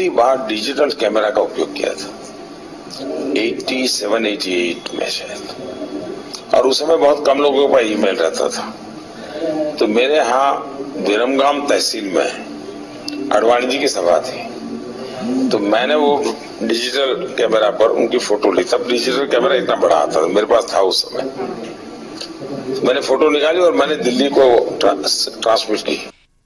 बार digital camera का उपयोग किया था 87 88 में शायद और उस समय बहुत कम लोगों के पास ईमेल रहता था तो मेरे यहाँ विरमगाम तहसील में अडवाणी जी की सभा थी तो मैंने वो डिजिटल कैमरा पर उनकी फोटो ली तब डिजिटल कैमरा इतना बड़ा आता था मेरे पास था उस समय मैंने फोटो निकाली और मैंने दिल्ली को ट्रांसमिट की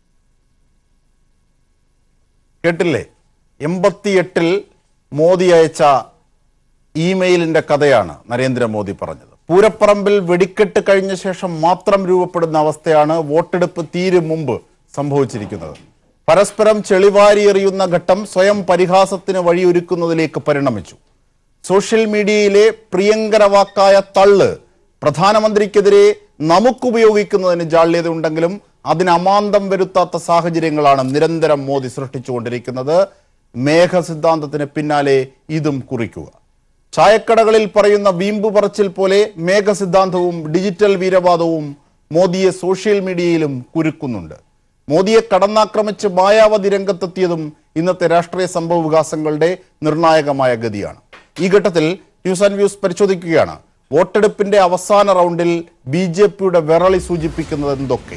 കേട്ടില്ലേ എൺപത്തിയെട്ടിൽ മോദി അയച്ച ഇമെയിലിന്റെ കഥയാണ് നരേന്ദ്രമോദി പറഞ്ഞത് പൂരപ്പറമ്പിൽ വെടിക്കെട്ട് കഴിഞ്ഞ ശേഷം മാത്രം രൂപപ്പെടുന്ന അവസ്ഥയാണ് വോട്ടെടുപ്പ് തീരും മുമ്പ് സംഭവിച്ചിരിക്കുന്നത് പരസ്പരം ചെളിവാരി എറിയുന്ന ഘട്ടം സ്വയം പരിഹാസത്തിന് വഴിയൊരുക്കുന്നതിലേക്ക് പരിണമിച്ചു സോഷ്യൽ മീഡിയയിലെ പ്രിയങ്കര വാക്കായ തള്ള് പ്രധാനമന്ത്രിക്കെതിരെ നമുക്കുപയോഗിക്കുന്നതിന് ജാള്യത ഉണ്ടെങ്കിലും അതിന് അമാന്തം വരുത്താത്ത സാഹചര്യങ്ങളാണ് നിരന്തരം മോദി സൃഷ്ടിച്ചുകൊണ്ടിരിക്കുന്നത് മേഘ സിദ്ധാന്തത്തിന് പിന്നാലെ ഇതും കുറിക്കുക ചായക്കടകളിൽ പറയുന്ന വീമ്പ് പറച്ചിൽ പോലെ മേഘ സിദ്ധാന്തവും ഡിജിറ്റൽ വീരവാദവും മോദിയെ സോഷ്യൽ മീഡിയയിലും കുരുക്കുന്നുണ്ട് മോദിയെ കടന്നാക്രമിച്ച് മായാവതി രംഗത്തെത്തിയതും ഇന്നത്തെ രാഷ്ട്രീയ സംഭവ വികാസങ്ങളുടെ നിർണായകമായ ഗതിയാണ് ഈ ഘട്ടത്തിൽ ന്യൂസ് ആൻഡ് വ്യൂസ് പരിശോധിക്കുകയാണ് വോട്ടെടുപ്പിന്റെ അവസാന റൗണ്ടിൽ ബി ജെ പിയുടെ വിറളി സൂചിപ്പിക്കുന്നത് എന്തൊക്കെ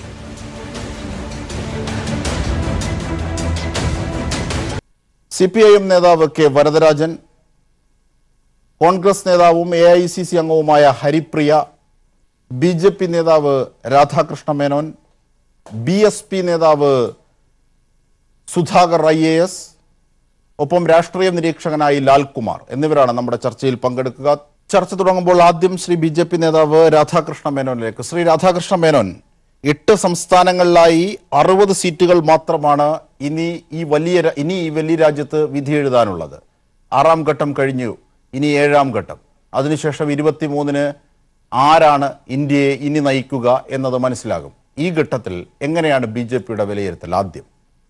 സി പി ഐ എം നേതാവ് കെ വരദരാജൻ കോൺഗ്രസ് നേതാവും എ ഐ സി സി അംഗവുമായ ഹരിപ്രിയ ബി ജെ പി നേതാവ് Radhakrishna Menon B S P നേതാവ് സുധാകർ ഐ എ എസ് ഒപ്പം രാഷ്ട്രീയ നിരീക്ഷകനായി ലാൽകുമാർ എന്നിവരാണ് നമ്മുടെ ചർച്ചയിൽ പങ്കെടുക്കുക ചർച്ച തുടങ്ങുമ്പോൾ ആദ്യം ശ്രീ ബി ജെ പി നേതാവ് രാധാകൃഷ്ണ മേനോനിലേക്ക് ശ്രീ രാധാകൃഷ്ണ മേനോൻ എട്ട് സംസ്ഥാനങ്ങളിലായി അറുപത് സീറ്റുകൾ മാത്രമാണ് ഇനി ഈ വലിയ ര- ഇനി ഈ വലിയ രാജ്യത്ത് വിധി എഴുതാനുള്ളത് ആറാം ഘട്ടം കഴിഞ്ഞു ഇനി ഏഴാം ഘട്ടം അതിനുശേഷം ഇരുപത്തിമൂന്നിന് ആരാണ് ഇന്ത്യയെ ഇനി നയിക്കുക എന്നത് മനസ്സിലാകും ഈ ഘട്ടത്തിൽ എങ്ങനെയാണ് ബി ജെ പിയുടെ വിലയിരുത്തൽ ആദ്യം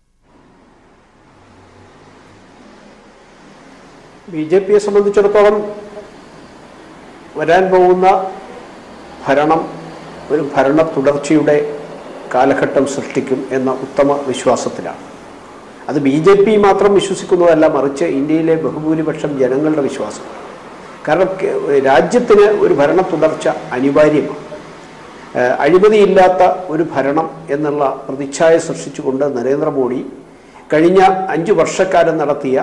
ബി ജെ പിയെ സംബന്ധിച്ചിടത്തോളം വരാൻ പോകുന്ന ഭരണം ഒരു ഭരണ തുടർച്ചയുടെ കാലഘട്ടം സൃഷ്ടിക്കും എന്ന ഉത്തമ വിശ്വാസത്തിലാണ് അത് ബി ജെ പി മാത്രം വിശ്വസിക്കുന്നതല്ല മറിച്ച് ഇന്ത്യയിലെ ബഹുഭൂരിപക്ഷം ജനങ്ങളുടെ വിശ്വാസം കാരണം കെ- രാജ്യത്തിന് ഒരു ഭരണ തുടർച്ച അനിവാര്യമാണ് ഏഹ് അഴിമതിയില്ലാത്ത ഒരു ഭരണം എന്നുള്ള പ്രതിച്ഛായ സൃഷ്ടിച്ചുകൊണ്ട് നരേന്ദ്രമോദി കഴിഞ്ഞ അഞ്ചു വർഷക്കാലം നടത്തിയ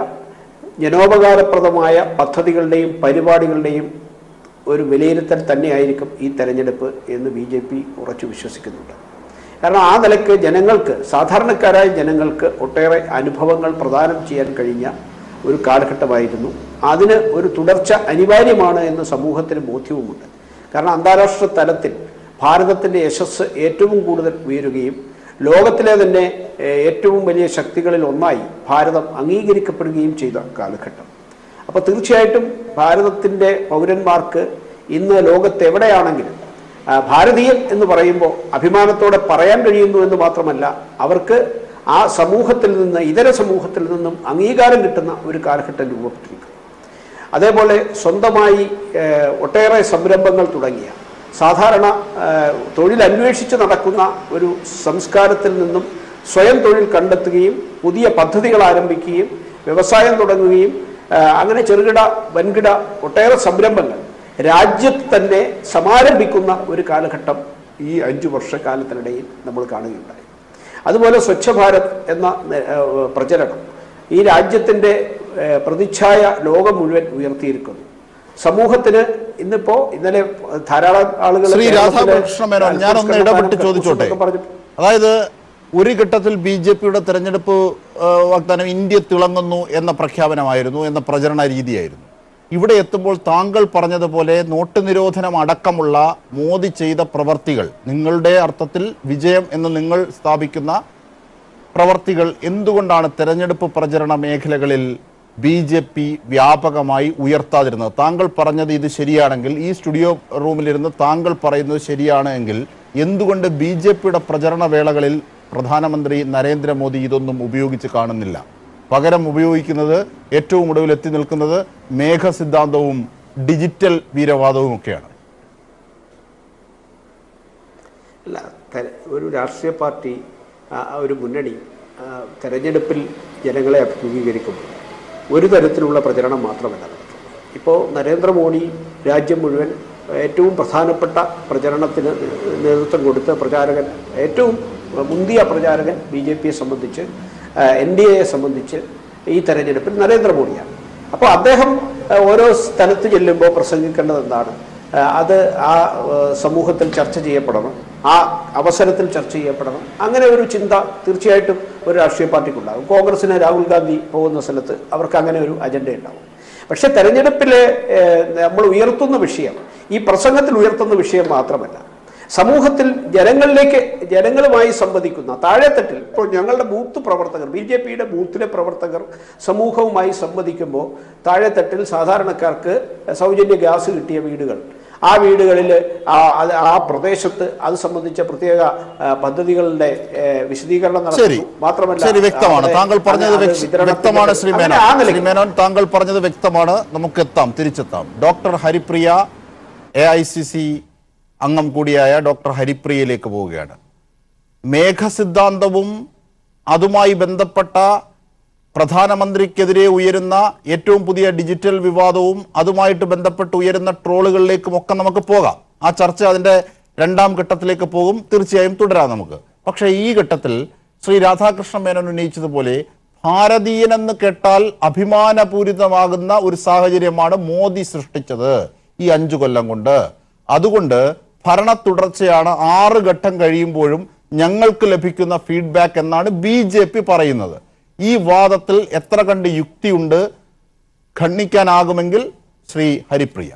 ജനോപകാരപ്രദമായ പദ്ധതികളുടെയും പരിപാടികളുടെയും ഒരു വിലയിരുത്തൽ തന്നെയായിരിക്കും ഈ തെരഞ്ഞെടുപ്പ് എന്ന് ബി ജെ പി ഉറച്ചു വിശ്വസിക്കുന്നുണ്ട് കാരണം ആ നിലയ്ക്ക് ജനങ്ങൾക്ക് സാധാരണക്കാരായ ജനങ്ങൾക്ക് ഒട്ടേറെ അനുഭവങ്ങൾ പ്രദാനം ചെയ്യാൻ കഴിഞ്ഞ ഒരു കാലഘട്ടമായിരുന്നു അതിന് ഒരു തുടർച്ച അനിവാര്യമാണ് എന്ന് സമൂഹത്തിന് ബോധ്യവുമുണ്ട് കാരണം അന്താരാഷ്ട്ര തലത്തിൽ ഭാരതത്തിൻ്റെ യശസ് ഏറ്റവും കൂടുതൽ ഉയരുകയും ലോകത്തിലെ തന്നെ ഏഹ്, ഏറ്റവും വലിയ ശക്തികളിൽ ഒന്നായി ഭാരതം അംഗീകരിക്കപ്പെടുകയും ചെയ്ത കാലഘട്ടം അപ്പോൾ തീർച്ചയായിട്ടും ഭാരതത്തിൻ്റെ പൗരന്മാർക്ക് ഇന്ന് ലോകത്ത് എവിടെയാണെങ്കിലും ആ, ഭാരതീയൻ എന്ന് പറയുമ്പോൾ അഭിമാനത്തോടെ പറയാൻ കഴിയുന്നു എന്ന് മാത്രമല്ല അവർക്ക് ആ സമൂഹത്തിൽ നിന്ന് ഇതര സമൂഹത്തിൽ നിന്നും അംഗീകാരം കിട്ടുന്ന ഒരു കാലഘട്ടം രൂപപ്പെട്ടിരിക്കുന്നു അതേപോലെ സ്വന്തമായി ഏഹ്, ഒട്ടേറെ സംരംഭങ്ങൾ തുടങ്ങിയ സാധാരണ ഏഹ്, തൊഴിൽ അന്വേഷിച്ച് നടക്കുന്ന ഒരു സംസ്കാരത്തിൽ നിന്നും സ്വയം തൊഴിൽ കണ്ടെത്തുകയും പുതിയ പദ്ധതികൾ ആരംഭിക്കുകയും വ്യവസായം തുടങ്ങുകയും ഏഹ്, അങ്ങനെ ചെറുകിട വൻകിട ഒട്ടേറെ സംരംഭങ്ങൾ രാജ്യത്ത് തന്നെ സമാരംഭിക്കുന്ന ഒരു കാലഘട്ടം ഈ അഞ്ചു വർഷക്കാലത്തിനിടയിൽ നമ്മൾ കാണുകയുണ്ടായി അതുപോലെ സ്വച്ഛ ഭാരത് എന്ന ഏഹ്, പ്രചരണം ഈ രാജ്യത്തിൻ്റെ ഏഹ്, പ്രതിച്ഛായ ലോകം മുഴുവൻ ഉയർത്തിയിരിക്കുന്നു സമൂഹത്തിന് ഇന്നിപ്പോ ഇന്നലെ ധാരാളം ആളുകൾ ശ്രീ കേരളത്തിലെ രാധാകൃഷ്ണ മേനോൻ ഞാനൊന്ന് ഇടപെട്ട് ചോദിച്ചോട്ടെ എന്നൊക്കെ പറഞ്ഞു അതായത് ഒരു ഘട്ടത്തിൽ ബി ജെ പിയുടെ തെരഞ്ഞെടുപ്പ് ആ, വാഗ്ദാനം ഇന്ത്യ തിളങ്ങുന്നു എന്ന പ്രഖ്യാപനമായിരുന്നു എന്ന പ്രചരണ രീതിയായിരുന്നു ഇവിടെ എത്തുമ്പോൾ താങ്കൾ പറഞ്ഞതുപോലെ നോട്ട് നിരോധനം അടക്കമുള്ള മോദി ചെയ്ത പ്രവർത്തികൾ നിങ്ങളുടെ അർത്ഥത്തിൽ വിജയം എന്ന് നിങ്ങൾ സ്ഥാപിക്കുന്ന പ്രവർത്തികൾ എന്തുകൊണ്ടാണ് തെരഞ്ഞെടുപ്പ് പ്രചരണ മേഖലകളിൽ ബി ജെ പി വ്യാപകമായി ഉയർത്താതിരുന്നത് താങ്കൾ പറഞ്ഞത് ഇത് ശരിയാണെങ്കിൽ ഈ സ്റ്റുഡിയോ റൂമിലിരുന്ന് താങ്കൾ പറയുന്നത് ശരിയാണ് എങ്കിൽ എന്തുകൊണ്ട് ബി ജെ പിയുടെ പ്രചരണ വേളകളിൽ പ്രധാനമന്ത്രി നരേന്ദ്രമോദി ഇതൊന്നും ഉപയോഗിച്ച് കാണുന്നില്ല പകരം ഉപയോഗിക്കുന്നത് ഏറ്റവും ഒടുവിൽ എത്തി നിൽക്കുന്നത് മേഘ സിദ്ധാന്തവും ഡിജിറ്റൽ വീരവാദവും ഒക്കെയാണ് അല്ല തെ- ഒരു രാഷ്ട്രീയ പാർട്ടി ആ, ഒരു മുന്നണി ആ, തെരഞ്ഞെടുപ്പിൽ ജനങ്ങളെ അഭിമുഖീകരിക്കുമ്പോൾ ഒരു തരത്തിലുള്ള പ്രചരണം മാത്രമല്ല നടത്തുന്നത് ഇപ്പോൾ നരേന്ദ്രമോദി രാജ്യം മുഴുവൻ ഏറ്റവും പ്രധാനപ്പെട്ട പ്രചരണത്തിന് നേതൃത്വം കൊടുത്ത പ്രചാരകൻ ഏറ്റവും മുന്തിയ പ്രചാരകൻ ബി ജെ പിയെ സംബന്ധിച്ച് എൻ ഡി എയെ സംബന്ധിച്ച് ഈ തെരഞ്ഞെടുപ്പിൽ നരേന്ദ്രമോദിയാണ് അപ്പോൾ അദ്ദേഹം ആ, ഓരോ സ്ഥലത്ത് ചെല്ലുമ്പോൾ പ്രസംഗിക്കേണ്ടത് എന്താണ് ആ, അത് ആ ആ, സമൂഹത്തിൽ ചർച്ച ചെയ്യപ്പെടണം ആ അവസരത്തിൽ ചർച്ച ചെയ്യപ്പെടണം അങ്ങനെ ഒരു ചിന്ത തീർച്ചയായിട്ടും ഒരു രാഷ്ട്രീയ പാർട്ടിക്കുണ്ടാകും കോൺഗ്രസിന് രാഹുൽ ഗാന്ധി പോകുന്ന സ്ഥലത്ത് അവർക്ക് അങ്ങനെ ഒരു അജണ്ട ഉണ്ടാവും പക്ഷെ തെരഞ്ഞെടുപ്പിലെ ഏഹ്, നമ്മൾ ഉയർത്തുന്ന വിഷയം ഈ പ്രസംഗത്തിൽ ഉയർത്തുന്ന വിഷയം മാത്രമല്ല സമൂഹത്തിൽ ജനങ്ങളിലേക്ക് ജനങ്ങളുമായി സംവദിക്കുന്ന താഴെത്തട്ടിൽ ഇപ്പോൾ ഞങ്ങളുടെ ബൂത്ത് പ്രവർത്തകർ ബി ജെ പിയുടെ ബൂത്തിലെ പ്രവർത്തകർ സമൂഹവുമായി സംവദിക്കുമ്പോൾ താഴെത്തട്ടിൽ സാധാരണക്കാർക്ക് സൗജന്യ ഗ്യാസ് കിട്ടിയ വീടുകൾ ആ വീടുകളിൽ ആ അത് ആ പ്രദേശത്ത് അത് സംബന്ധിച്ച പ്രത്യേക ആ, പദ്ധതികളുടെ ഏ, വിശദീകരണം ശരി നടത്തുന്നു മാത്രമല്ല ശരി വ്യക്തമാണ് അവിടെ താങ്കൾ പറഞ്ഞത് അത് വ്യക്ത- വിതരണത്തിന്റെ- വ്യക്തമാണ് ശ്രീ അങ്ങനെ മേനോൻ ആ നിലയ്ക്ക് ശ്രീ മേനോൻ താങ്കൾ പറഞ്ഞത് വ്യക്തമാണ് നമുക്ക് എത്താം തിരിച്ചെത്താം doctor Haripriya A I C C അംഗം കൂടിയായ ഡോക്ടർ ഹരിപ്രിയയിലേക്ക് പോവുകയാണ് മേഘസിദ്ധാന്തവും അതുമായി ബന്ധപ്പെട്ട പ്രധാനമന്ത്രിക്കെതിരെ ഉയരുന്ന ഏറ്റവും പുതിയ ഡിജിറ്റൽ വിവാദവും അതുമായിട്ട് ബന്ധപ്പെട്ട് ഉയരുന്ന ട്രോളുകളിലേക്കും ഒക്കെ നമുക്ക് പോകാം ആ ചർച്ച അതിന്റെ രണ്ടാം ഘട്ടത്തിലേക്ക് പോകും തീർച്ചയായും തുടരാം നമുക്ക് പക്ഷേ ഈ ഘട്ടത്തിൽ ശ്രീ രാധാകൃഷ്ണ മേനോൻ ഉന്നയിച്ചതുപോലെ ഭാരതീയനെന്ന് കേട്ടാൽ അഭിമാനപൂരിതമാകുന്ന ഒരു സാഹചര്യമാണ് മോദി സൃഷ്ടിച്ചത് ഈ അഞ്ചു കൊല്ലം കൊണ്ട് അതുകൊണ്ട് ഭരണ തുടർച്ചയാണ് ആറ് ഘട്ടം കഴിയുമ്പോഴും ഞങ്ങൾക്ക് ലഭിക്കുന്ന ഫീഡ്ബാക്ക് എന്നാണ് ബി ജെ പി പറയുന്നത് ഈ വാദത്തിൽ എത്ര കണ്ട് യുക്തിയുണ്ട് ഖണ്ഡിക്കാനാകുമെങ്കിൽ ശ്രീ ഹരിപ്രിയ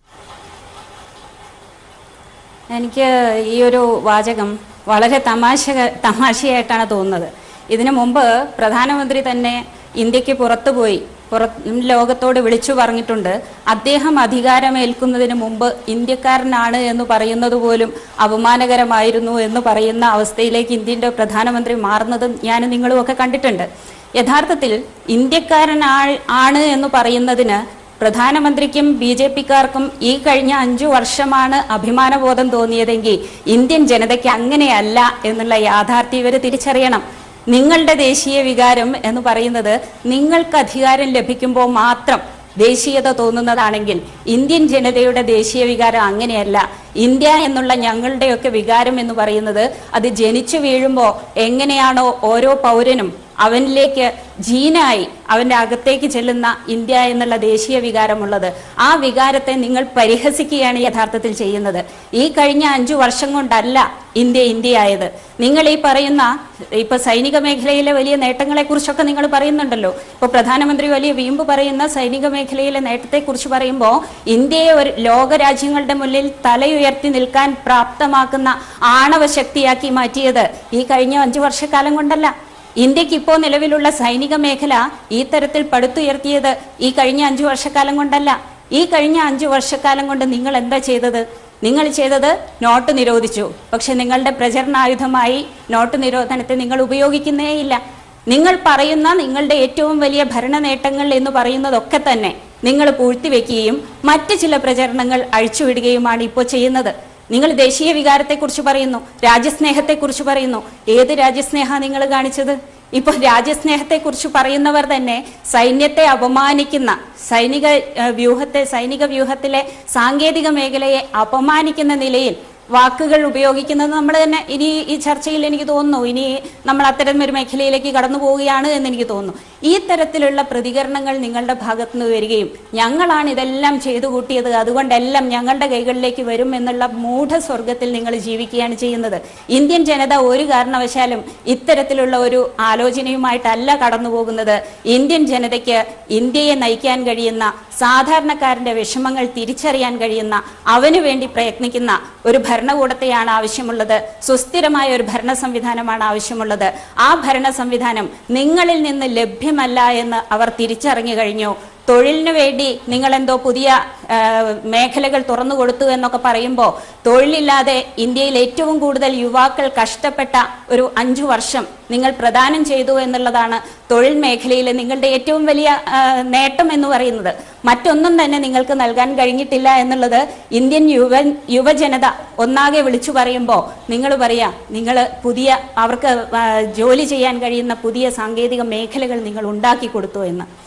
എനിക്ക് ഈ ഒരു വാചകം വളരെ തമാശ തമാശയായിട്ടാണ് തോന്നുന്നത് ഇതിനു മുമ്പ് പ്രധാനമന്ത്രി തന്നെ ഇന്ത്യക്ക് പുറത്തു പോയി പുറ ലോകത്തോട് വിളിച്ചു പറഞ്ഞിട്ടുണ്ട് അദ്ദേഹം അധികാരമേൽക്കുന്നതിന് മുമ്പ് ഇന്ത്യക്കാരനാണ് എന്ന് പറയുന്നത് പോലും അപമാനകരമായിരുന്നു എന്ന് പറയുന്ന അവസ്ഥയിലേക്ക് ഇന്ത്യൻ്റെ പ്രധാനമന്ത്രി മാറുന്നതും ഞാൻ നിങ്ങളും ഒക്കെ കണ്ടിട്ടുണ്ട് യഥാർത്ഥത്തിൽ ഇന്ത്യക്കാരനാ ആണ് എന്ന് പറയുന്നതിന് പ്രധാനമന്ത്രിക്കും ബി ജെ പിക്കാർക്കും ഈ കഴിഞ്ഞ അഞ്ചു വർഷമാണ് അഭിമാനബോധം തോന്നിയതെങ്കിൽ ഇന്ത്യൻ ജനതയ്ക്ക് അങ്ങനെയല്ല എന്നുള്ള യാഥാർത്ഥ്യം ഇവർ തിരിച്ചറിയണം നിങ്ങളുടെ ദേശീയ വികാരം എന്ന് പറയുന്നത് നിങ്ങൾക്ക് അധികാരം ലഭിക്കുമ്പോൾ മാത്രം ദേശീയത തോന്നുന്നതാണെങ്കിൽ ഇന്ത്യൻ ജനതയുടെ ദേശീയ വികാരം അങ്ങനെയല്ല ഇന്ത്യ എന്നുള്ള ഞങ്ങളുടെയൊക്കെ വികാരം എന്ന് പറയുന്നത് അത് ജനിച്ചു വീഴുമ്പോൾ എങ്ങനെയാണോ ഓരോ പൗരനും അവനിലേക്ക് ജീനായി അവന്റെ അകത്തേക്ക് ചെല്ലുന്ന ഇന്ത്യ എന്നുള്ള ദേശീയ വികാരമുള്ളത് ആ വികാരത്തെ നിങ്ങൾ പരിഹസിക്കുകയാണ് യഥാർത്ഥത്തിൽ ചെയ്യുന്നത് ഈ കഴിഞ്ഞ അഞ്ചു വർഷം കൊണ്ടല്ല ഇന്ത്യ ഇന്ത്യയായത് നിങ്ങൾ ഈ പറയുന്ന ഇപ്പൊ സൈനിക മേഖലയിലെ വലിയ നേട്ടങ്ങളെ കുറിച്ചൊക്കെ നിങ്ങൾ പറയുന്നുണ്ടല്ലോ ഇപ്പൊ പ്രധാനമന്ത്രി വലിയ വീമ്പ് പറയുന്ന സൈനിക മേഖലയിലെ നേട്ടത്തെ കുറിച്ച് പറയുമ്പോൾ ഇന്ത്യയെ ഒരു ലോക രാജ്യങ്ങളുടെ മുന്നിൽ തലയുയർത്തി നിൽക്കാൻ പ്രാപ്തമാക്കുന്ന ആണവ ശക്തിയാക്കി മാറ്റിയത് ഈ കഴിഞ്ഞ അഞ്ചു വർഷക്കാലം കൊണ്ടല്ല ഇന്ത്യക്ക് ഇപ്പോൾ നിലവിലുള്ള സൈനിക മേഖല ഈ തരത്തിൽ പടുത്തുയർത്തിയത് ഈ കഴിഞ്ഞ അഞ്ചു വർഷക്കാലം കൊണ്ടല്ല ഈ കഴിഞ്ഞ അഞ്ചു വർഷക്കാലം കൊണ്ട് നിങ്ങൾ എന്താ ചെയ്തത് നിങ്ങൾ ചെയ്തത് നോട്ട് നിരോധിച്ചു പക്ഷെ നിങ്ങളുടെ പ്രചരണായുധമായി നോട്ട് നിരോധനത്തെ നിങ്ങൾ ഉപയോഗിക്കുന്നേയില്ല നിങ്ങൾ പറയുന്ന നിങ്ങളുടെ ഏറ്റവും വലിയ ഭരണ നേട്ടങ്ങൾ എന്ന് പറയുന്നതൊക്കെ തന്നെ നിങ്ങൾ പൂഴ്ത്തിവെക്കുകയും മറ്റ് ചില പ്രചരണങ്ങൾ അഴിച്ചുവിടുകയുമാണ് ഇപ്പോൾ ചെയ്യുന്നത് നിങ്ങൾ ദേശീയ വികാരത്തെക്കുറിച്ച് പറയുന്നു രാജ്യസ്നേഹത്തെക്കുറിച്ച് പറയുന്നു ഏത് രാജ്യസ്നേഹ നിങ്ങൾ കാണിച്ചത് ഇപ്പൊ രാജ്യസ്നേഹത്തെക്കുറിച്ച് പറയുന്നവർ തന്നെ സൈന്യത്തെ അപമാനിക്കുന്ന സൈനിക ഏഹ്, വ്യൂഹത്തെ സൈനിക വ്യൂഹത്തിലെ സാങ്കേതിക മേഖലയെ അപമാനിക്കുന്ന നിലയിൽ വാക്കുകൾ ഉപയോഗിക്കുന്നത് നമ്മൾ തന്നെ ഇനി ഈ ചർച്ചയിൽ എനിക്ക് തോന്നുന്നു ഇനി നമ്മൾ അത്തരം ഒരു മേഖലയിലേക്ക് കടന്നു പോവുകയാണ് എന്ന് എനിക്ക് തോന്നുന്നു ഈ തരത്തിലുള്ള പ്രതികരണങ്ങൾ നിങ്ങളുടെ ഭാഗത്തു നിന്ന് വരികയും ഞങ്ങളാണ് ഇതെല്ലാം ചെയ്തു കൂട്ടിയത് അതുകൊണ്ടെല്ലാം ഞങ്ങളുടെ കൈകളിലേക്ക് വരും എന്നുള്ള മൂഢസ്വർഗത്തിൽ നിങ്ങൾ ജീവിക്കുകയാണ് ചെയ്യുന്നത് ഇന്ത്യൻ ജനത ഒരു കാരണവശാലും ഇത്തരത്തിലുള്ള ഒരു ആലോചനയുമായിട്ടല്ല കടന്നു പോകുന്നത് ഇന്ത്യൻ ജനതയ്ക്ക് ഇന്ത്യയെ നയിക്കാൻ കഴിയുന്ന സാധാരണക്കാരന്റെ വിഷമങ്ങൾ തിരിച്ചറിയാൻ കഴിയുന്ന അവന് വേണ്ടി പ്രയത്നിക്കുന്ന ഒരു ഭരണകൂടത്തെയാണ് ആവശ്യമുള്ളത് സുസ്ഥിരമായ ഒരു ഭരണ സംവിധാനമാണ് ആവശ്യമുള്ളത് ആ ഭരണ സംവിധാനം നിങ്ങളിൽ നിന്ന് ലഭ്യമല്ല എന്ന് അവർ തിരിച്ചറിഞ്ഞു കഴിഞ്ഞു തൊഴിലിന് വേണ്ടി നിങ്ങൾ എന്തോ പുതിയ ആ, മേഖലകൾ തുറന്നു കൊടുത്തു എന്നൊക്കെ പറയുമ്പോൾ തൊഴിലില്ലാതെ ഇന്ത്യയിൽ ഏറ്റവും കൂടുതൽ യുവാക്കൾ കഷ്ടപ്പെട്ട ഒരു അഞ്ചു വർഷം നിങ്ങൾ പ്രദാനം ചെയ്തു എന്നുള്ളതാണ് തൊഴിൽ മേഖലയിലെ നിങ്ങളുടെ ഏറ്റവും വലിയ ആ, നേട്ടം എന്ന് പറയുന്നത് മറ്റൊന്നും തന്നെ നിങ്ങൾക്ക് നൽകാൻ കഴിഞ്ഞിട്ടില്ല എന്നുള്ളത് ഇന്ത്യൻ യുവ യുവജനത ഒന്നാകെ വിളിച്ചു പറയുമ്പോൾ നിങ്ങൾ പറയാ നിങ്ങൾ പുതിയ അവർക്ക് ആ, ജോലി ചെയ്യാൻ കഴിയുന്ന പുതിയ സാങ്കേതിക മേഖലകൾ നിങ്ങൾ ഉണ്ടാക്കി കൊടുത്തു എന്ന്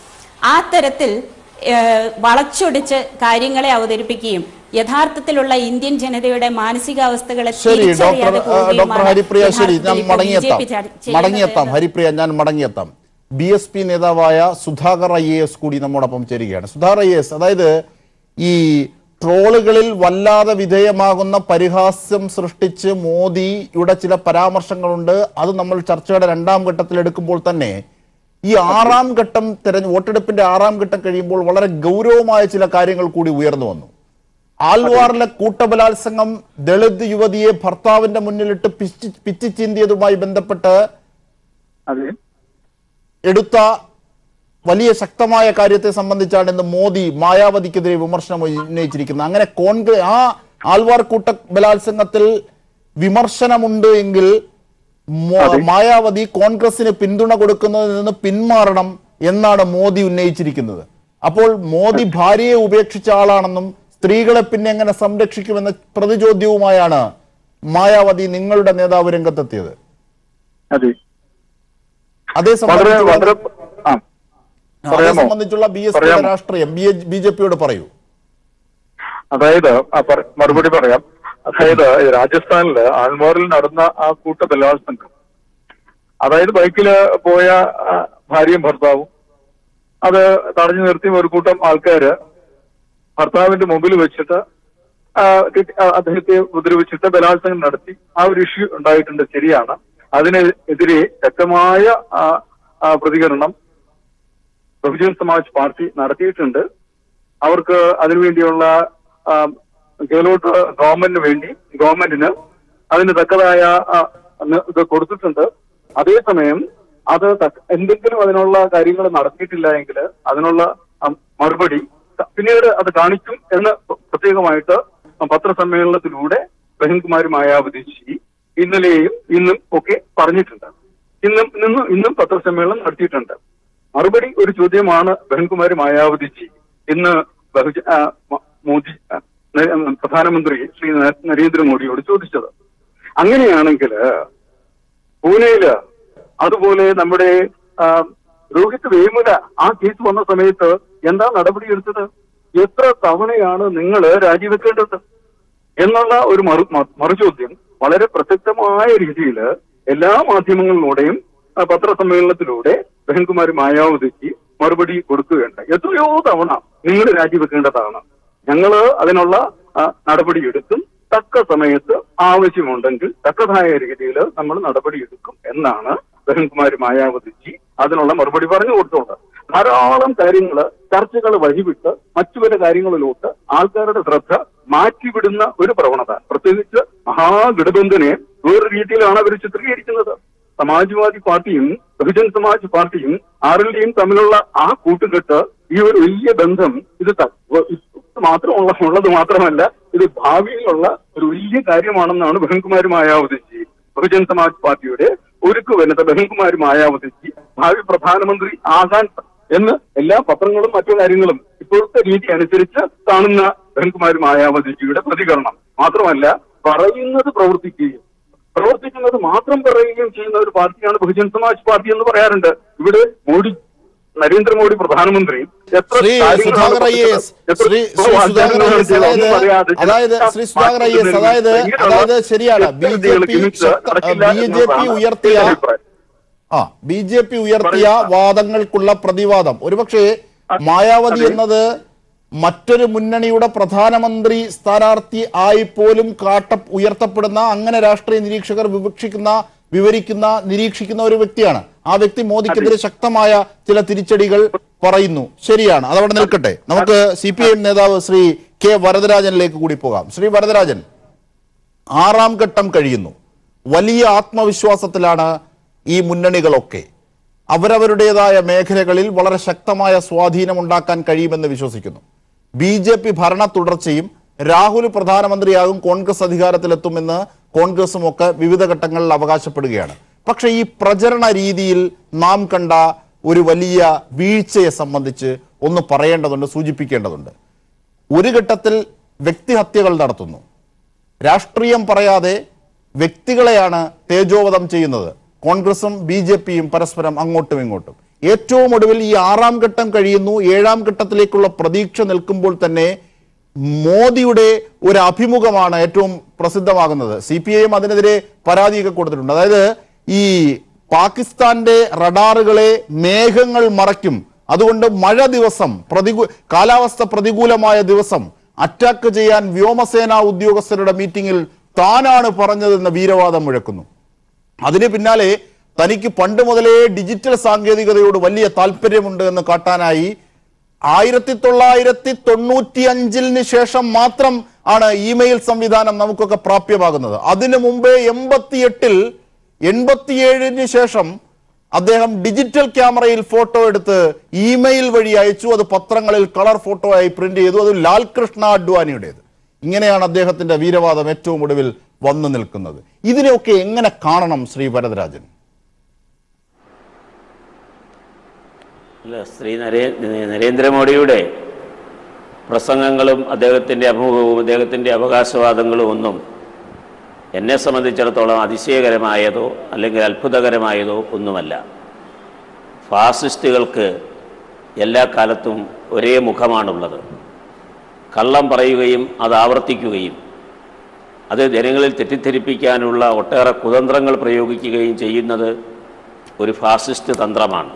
ആ തരത്തിൽ ഏഹ്, വളച്ചൊടിച്ച് കാര്യങ്ങളെ അവതരിപ്പിക്കുകയും യഥാർത്ഥത്തിലുള്ള ഇന്ത്യൻ ജനതയുടെ മാനസികാവസ്ഥകളെ ശരി ഡോക്ടർ തിരിച്ചറിയാതെ ആ, ഡോക്ടർ പോവുകയുമാണ് ഹരിപ്രിയ ശരി ഞാൻ യഥാർത്ഥത്തിൽ ഇപ്പോൾ മടങ്ങിയെത്താം BJP ച- ചെയ്യുന്നത് മടങ്ങിയെത്താം എന്ന് ഹരിപ്രിയ ഞാൻ മടങ്ങിയെത്താം ബി എസ് പി നേതാവായ സുധാകർ ഐ എ എസ് കൂടി നമ്മോടൊപ്പം ചേരുകയാണ് സുധാകർ ഐ എ എസ് അതായത് ഈ ട്രോളുകളിൽ വല്ലാതെ വിധേയമാകുന്ന പരിഹാസ്യം സൃഷ്ടിച്ച് മോദിയുടെ ചില പരാമർശങ്ങളുണ്ട് അത് നമ്മൾ ചർച്ചയുടെ രണ്ടാം ഘട്ടത്തിൽ എടുക്കുമ്പോൾ തന്നെ ഈ ആറാം ഘട്ടം തെരഞ്ഞ വോട്ടെടുപ്പിന്റെ ആറാം ഘട്ടം കഴിയുമ്പോൾ വളരെ ഗൗരവമായ ചില കാര്യങ്ങൾ കൂടി ഉയർന്നു വന്നു ആൽവാറിലെ കൂട്ടബലാത്സംഗം ദളിത് യുവതിയെ ഭർത്താവിന്റെ മുന്നിലിട്ട് പിച്ചി പിച്ചിച്ചീന്തിയതുമായി ബന്ധപ്പെട്ട് അതെ എടുത്ത വലിയ ശക്തമായ കാര്യത്തെ സംബന്ധിച്ചാണ് ഇന്ന് മോദി മായാവതിക്കെതിരെ വിമർശനം ഉന്നയിച്ചിരിക്കുന്നത് അങ്ങനെ കോൺഗ്രസ് ആ ആൽവാർ കൂട്ട ബലാത്സംഗത്തിൽ വിമർശനമുണ്ട് എങ്കിൽ മോ- മായാവതി കോൺഗ്രസിന് പിന്തുണ കൊടുക്കുന്നതിൽ നിന്ന് പിന്മാറണം എന്നാണ് മോദി ഉന്നയിച്ചിരിക്കുന്നത് അപ്പോൾ മോദി ഭാര്യയെ ഉപേക്ഷിച്ച ആളാണെന്നും സ്ത്രീകളെ പിന്നെ എങ്ങനെ സംരക്ഷിക്കുമെന്ന പ്രതിചോദ്യവുമായാണ് മായാവതി നിങ്ങളുടെ നേതാവ് രംഗത്തെത്തിയത് അതെ അതേ വളരെ സംബന്ധിച്ചുള്ള വളരെ ആ അതേ പറയാമോ? സംബന്ധിച്ചുള്ള ബി എസ് പിയുടെ പറയാമോ? രാഷ്ട്രീയം ബി ജെ പിയോട് പറയൂ അതായത് ആ പറ- മറുപടി പറയാം അതായത് രാജസ്ഥാനില് ആൾമോറിൽ നടന്ന ആ കൂട്ട ബലാത്സംഗം അതായത് ബൈക്കില് പോയ ആ, ഭാര്യയും ഭർത്താവും അത് തടഞ്ഞു നിർത്തി ഒരു കൂട്ടം ആൾക്കാര് ഭർത്താവിന്റെ മുമ്പിൽ വെച്ചിട്ട് ആ, കിട്ടി- ആ, അദ്ദേഹത്തെ ഉപദ്രവിച്ചിട്ട് ബലാത്സംഗം നടത്തി ആ ഒരു ഇഷ്യൂ ഉണ്ടായിട്ടുണ്ട് ശരിയാണ് അതിനെതിരെ ശക്തമായ ആ, ആ, പ്രതികരണം ബഹുജൻ സമാജ് പാർട്ടി നടത്തിയിട്ടുണ്ട് അവർക്ക് അതിനുവേണ്ടിയുള്ള ആ, ഗെഹ്ലോട്ട് ഗവൺമെന്റിന് വേണ്ടി ഗവൺമെന്റിന് അതിന് തക്കതായ ആ, ന- ഇത് കൊടുത്തിട്ടുണ്ട് അതേസമയം അത് തക്ക- എന്തെങ്കിലും അതിനുള്ള കാര്യങ്ങൾ നടത്തിയിട്ടില്ല എങ്കിൽ അതിനുള്ള ആ, മറുപടി ക- പിന്നീട് അത് കാണിക്കും എന്ന് പ്രത്യേകമായിട്ട് പത്രസമ്മേളനത്തിലൂടെ ബഹൻകുമാരി മായാവതിജി ഇന്നലെയും ഇന്നും ഒക്കെ പറഞ്ഞിട്ടുണ്ട് ഇന്നും ഇന്നും ഇന്നും പത്രസമ്മേളനം നടത്തിയിട്ടുണ്ട് മറുപടി ഒരു ചോദ്യമാണ് ബഹൻകുമാരി മായാവതിജി ഇന്ന് ബഹുജ ആ, മ- മോദി ആ, ന- പ്രധാനമന്ത്രി ശ്രീ ന- നരേന്ദ്രമോദിയോട് ചോദിച്ചത് അങ്ങനെയാണെങ്കിൽ പൂനെയില് അതുപോലെ നമ്മുടെ ആ, രോഹിത് വേമുല ആ കേസ് വന്ന സമയത്ത് എന്താ നടപടിയെടുത്തത് എത്ര തവണയാണ് നിങ്ങൾ രാജിവെക്കേണ്ടത് എന്നുള്ള ഒരു മറു മ- മറുചോദ്യം വളരെ പ്രസക്തമായ രീതിയിൽ എല്ലാ മാധ്യമങ്ങളിലൂടെയും ആ, പത്രസമ്മേളനത്തിലൂടെ ബഹൻകുമാരി മായാവതിക്ക് മറുപടി കൊടുക്കുകയുണ്ട് എത്രയോ തവണ നിങ്ങൾ രാജിവെക്കേണ്ടതാണ് ഞങ്ങള് അതിനുള്ള ആ, നടപടിയെടുക്കും തക്ക സമയത്ത് ആവശ്യമുണ്ടെങ്കിൽ തക്കതായ രീതിയിൽ നമ്മൾ നടപടിയെടുക്കും എന്നാണ് ബഹൻകുമാരി മായാവതിജി അതിനുള്ള മറുപടി പറഞ്ഞു കൊടുത്തോണ്ട് ധാരാളം കാര്യങ്ങൾ ചർച്ചകൾ വഴിവിട്ട് മറ്റു പല കാര്യങ്ങളിലോട്ട് ആൾക്കാരുടെ ശ്രദ്ധ മാറ്റിവിടുന്ന ഒരു പ്രവണത പ്രത്യേകിച്ച് മഹാഗഠബന്ധനെ വേറെ രീതിയിലാണ് അവർ ചിത്രീകരിക്കുന്നത് സമാജ്വാദി പാർട്ടിയും ബഹുജൻ സമാജ് പാർട്ടിയും ആർ എൽ ഡിയും തമ്മിലുള്ള ആ കൂട്ടുകെട്ട് ഈ ഒരു വലിയ ബന്ധം ഇത് ത- ഇത് മാത്രമുള്ള ഉള്ളത് മാത്രമല്ല ഇത് ഭാവിയിലുള്ള ഒരു വലിയ കാര്യമാണെന്നാണ് ബഹൻകുമാരി മായാവതിജി ബഹുജൻ സമാജ് പാർട്ടിയുടെ ഒരുക്കു വനിത ബഹൻകുമാരി മായാവതിജി ഭാവി പ്രധാനമന്ത്രി ആകാൻ എന്ന് എല്ലാ പത്രങ്ങളും മറ്റു കാര്യങ്ങളും ഇപ്പോഴത്തെ രീതി അനുസരിച്ച് കാണുന്ന ബഹൻകുമാരി മായാവതിജിയുടെ പ്രതികരണം മാത്രമല്ല പറയുന്നത് പ്രവർത്തിക്കുകയും പ്രവർത്തിക്കുന്നത് മാത്രം പറയുകയും ചെയ്യുന്ന ഒരു പാർട്ടിയാണ് ബഹുജൻ സമാജ് പാർട്ടി എന്ന് പറയാറുണ്ട് ഇവിടെ മോഡി നരേന്ദ്രമോദി പ്രധാനമന്ത്രി എത്ര ശ്രീ കാര്യങ്ങളാണ് സുധാകർ ഐ എസ് പറഞ്ഞത്, എത്ര ശ്രീ ശ്രീ സുധാകർ ഐ എസ് വാഗ്ദാനങ്ങൾ ഒന്നും അതായത് പറയാതെ അതായത് ശ്രീ സുധാകർ ഐ എസ് അതായത് ഇങ്ങനെയുള്ള അതായത് ശരിയാണ് ബി ജെ വ്യക്തികൾ പി ഗിമിക്സ് നടക്കില്ല ബി ജെ പി എന്നുള്ളതാണ് ഉയർത്തിയ എന്റെ അഭിപ്രായം. ആ ബി ജെ പി ഉയർത്തിയ പറയുക. വാദങ്ങൾക്കുള്ള പ്രതിവാദം ഒരുപക്ഷെ മായാവതി അതെ. എന്നത് മറ്റൊരു മുന്നണിയുടെ പ്രധാനമന്ത്രി സ്ഥാനാർത്ഥി ആയി പോലും കാട്ട ഉയർത്തപ്പെടുന്ന അങ്ങനെ രാഷ്ട്രീയ നിരീക്ഷകർ വിവക്ഷിക്കുന്ന വിവരിക്കുന്ന നിരീക്ഷിക്കുന്ന ഒരു വ്യക്തിയാണ് ആ വ്യക്തി മോദിക്കെതിരെ ശക്തമായ ചില തിരിച്ചടികൾ പറയുന്നു ശരിയാണ് അതവിടെ നിൽക്കട്ടെ നമുക്ക് സി പി ഐ എം നേതാവ് ശ്രീ കെ വരദരാജനിലേക്ക് കൂടി പോകാം ശ്രീ വരദരാജൻ ആറാം ഘട്ടം കഴിയുന്നു വലിയ ആത്മവിശ്വാസത്തിലാണ് ഈ മുന്നണികളൊക്കെ അവരവരുടേതായ മേഖലകളിൽ വളരെ ശക്തമായ സ്വാധീനം ഉണ്ടാക്കാൻ കഴിയുമെന്ന് വിശ്വസിക്കുന്നു ബി ജെ പി ഭരണ തുടർച്ചയും രാഹുൽ പ്രധാനമന്ത്രിയാകും കോൺഗ്രസ് അധികാരത്തിലെത്തുമെന്ന് കോൺഗ്രസും ഒക്കെ വിവിധ ഘട്ടങ്ങളിൽ അവകാശപ്പെടുകയാണ് പക്ഷേ ഈ പ്രചരണ രീതിയിൽ നാം കണ്ട ഒരു വലിയ വീഴ്ചയെ സംബന്ധിച്ച് ഒന്ന് പറയേണ്ടതുണ്ട് സൂചിപ്പിക്കേണ്ടതുണ്ട് ഒരു ഘട്ടത്തിൽ വ്യക്തിഹത്യകൾ നടത്തുന്നു രാഷ്ട്രീയം പറയാതെ വ്യക്തികളെയാണ് തേജോവധം ചെയ്യുന്നത് കോൺഗ്രസും ബി ജെ പിയും പരസ്പരം അങ്ങോട്ടും ഇങ്ങോട്ടും ഏറ്റവും ഒടുവിൽ ഈ ആറാം ഘട്ടം കഴിയുന്നു ഏഴാം ഘട്ടത്തിലേക്കുള്ള പ്രതീക്ഷ നിൽക്കുമ്പോൾ തന്നെ മോദിയുടെ ഒരു അഭിമുഖമാണ് ഏറ്റവും പ്രസിദ്ധമാകുന്നത് സി പി ഐ എം അതിനെതിരെ പരാതിയൊക്കെ കൊടുത്തിട്ടുണ്ട് അതായത് ഈ പാകിസ്ഥാന്റെ റഡാറുകളെ മേഘങ്ങൾ മറയ്ക്കും അതുകൊണ്ട് മഴ ദിവസം പ്രതികൂ കാലാവസ്ഥ പ്രതികൂലമായ ദിവസം അറ്റാക്ക് ചെയ്യാൻ വ്യോമസേനാ ഉദ്യോഗസ്ഥരുടെ മീറ്റിംഗിൽ താനാണ് പറഞ്ഞതെന്ന വീരവാദം മുഴക്കുന്നു അതിന് പിന്നാലെ തനിക്ക് പണ്ട് മുതലേ ഡിജിറ്റൽ സാങ്കേതികതയോട് വലിയ താല്പര്യമുണ്ട് എന്ന് കാട്ടാനായി ആയിരത്തി തൊള്ളായിരത്തി തൊണ്ണൂറ്റി അഞ്ചിന് ശേഷം മാത്രം ആണ് ഇമെയിൽ സംവിധാനം നമുക്കൊക്കെ പ്രാപ്യമാകുന്നത് അതിനു മുമ്പേ എൺപത്തിയെട്ടിൽ എൺപത്തിയേഴിന് ശേഷം അദ്ദേഹം ഡിജിറ്റൽ ക്യാമറയിൽ ഫോട്ടോ എടുത്ത് ഇമെയിൽ വഴി അയച്ചു അത് പത്രങ്ങളിൽ കളർ ഫോട്ടോ ആയി പ്രിന്റ് ചെയ്തു അത് ലാൽകൃഷ്ണ അഡ്വാനിയുടേത് ഇങ്ങനെയാണ് അദ്ദേഹത്തിന്റെ വീരവാദം ഏറ്റവും ഒടുവിൽ വന്നു നിൽക്കുന്നത് ഇതിനെയൊക്കെ എങ്ങനെ കാണണം ശ്രീ വരദരാജൻ അല്ല ശ്രീ നരേ നരേന്ദ്രമോദിയുടെ പ്രസംഗങ്ങളും അദ്ദേഹത്തിൻ്റെ അഭിമുഖവും അദ്ദേഹത്തിൻ്റെ അവകാശവാദങ്ങളും ഒന്നും എന്നെ സംബന്ധിച്ചിടത്തോളം അതിശയകരമായതോ അല്ലെങ്കിൽ അത്ഭുതകരമായതോ ഒന്നുമല്ല ഫാസിസ്റ്റുകൾക്ക് എല്ലാ കാലത്തും ഒരേ മുഖമാണുള്ളത് കള്ളം പറയുകയും അത് ആവർത്തിക്കുകയും അത് ജനങ്ങളിൽ തെറ്റിദ്ധരിപ്പിക്കാനുള്ള ഒട്ടേറെ കുതന്ത്രങ്ങൾ പ്രയോഗിക്കുകയും ചെയ്യുന്നത് ഒരു ഫാസിസ്റ്റ് തന്ത്രമാണ്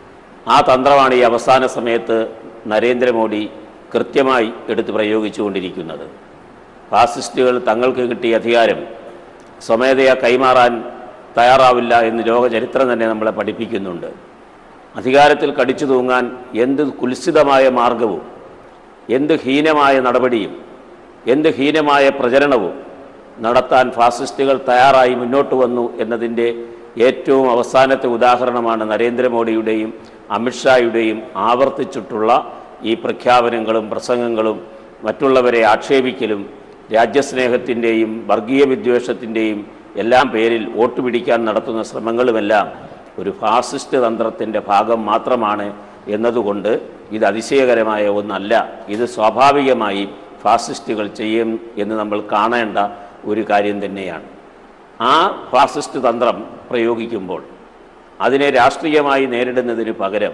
ആ തന്ത്രമാണ് ഈ അവസാന സമയത്ത് നരേന്ദ്രമോദി കൃത്യമായി എടുത്ത് പ്രയോഗിച്ചുകൊണ്ടിരിക്കുന്നത് ഫാസിസ്റ്റുകൾ തങ്ങൾക്ക് കിട്ടിയ അധികാരം സ്വമേധയാ കൈമാറാൻ തയ്യാറാവില്ല എന്ന് ലോക ചരിത്രം തന്നെ നമ്മളെ പഠിപ്പിക്കുന്നുണ്ട് അധികാരത്തിൽ കടിച്ചു തൂങ്ങാൻ എന്ത് കുൽസിതമായ മാർഗവും എന്ത് ഹീനമായ നടപടിയും എന്ത് ഹീനമായ പ്രചരണവും നടത്താൻ ഫാസിസ്റ്റുകൾ തയ്യാറായി മുന്നോട്ട് വന്നു എന്നതിൻ്റെ ഏറ്റവും അവസാനത്തെ ഉദാഹരണമാണ് നരേന്ദ്രമോദിയുടെയും അമിത്ഷായുടെയും ആവർത്തിച്ചിട്ടുള്ള ഈ പ്രഖ്യാപനങ്ങളും പ്രസംഗങ്ങളും മറ്റുള്ളവരെ ആക്ഷേപിക്കലും രാജ്യസ്നേഹത്തിൻ്റെയും വർഗീയ വിദ്വേഷത്തിൻ്റെയും എല്ലാം പേരിൽ വോട്ട് പിടിക്കാൻ നടത്തുന്ന ശ്രമങ്ങളുമെല്ലാം ഒരു ഫാസിസ്റ്റ് തന്ത്രത്തിൻ്റെ ഭാഗം മാത്രമാണ് എന്നതുകൊണ്ട് ഇത് അതിശയകരമായ ഒന്നല്ല ഇത് സ്വാഭാവികമായി ഫാസിസ്റ്റുകൾ ചെയ്യും എന്ന് നമ്മൾ കാണേണ്ട ഒരു കാര്യം തന്നെയാണ് ആ ഫാസിസ്റ്റ് തന്ത്രം പ്രയോഗിക്കുമ്പോൾ അതിനെ രാഷ്ട്രീയമായി നേരിടുന്നതിന് പകരം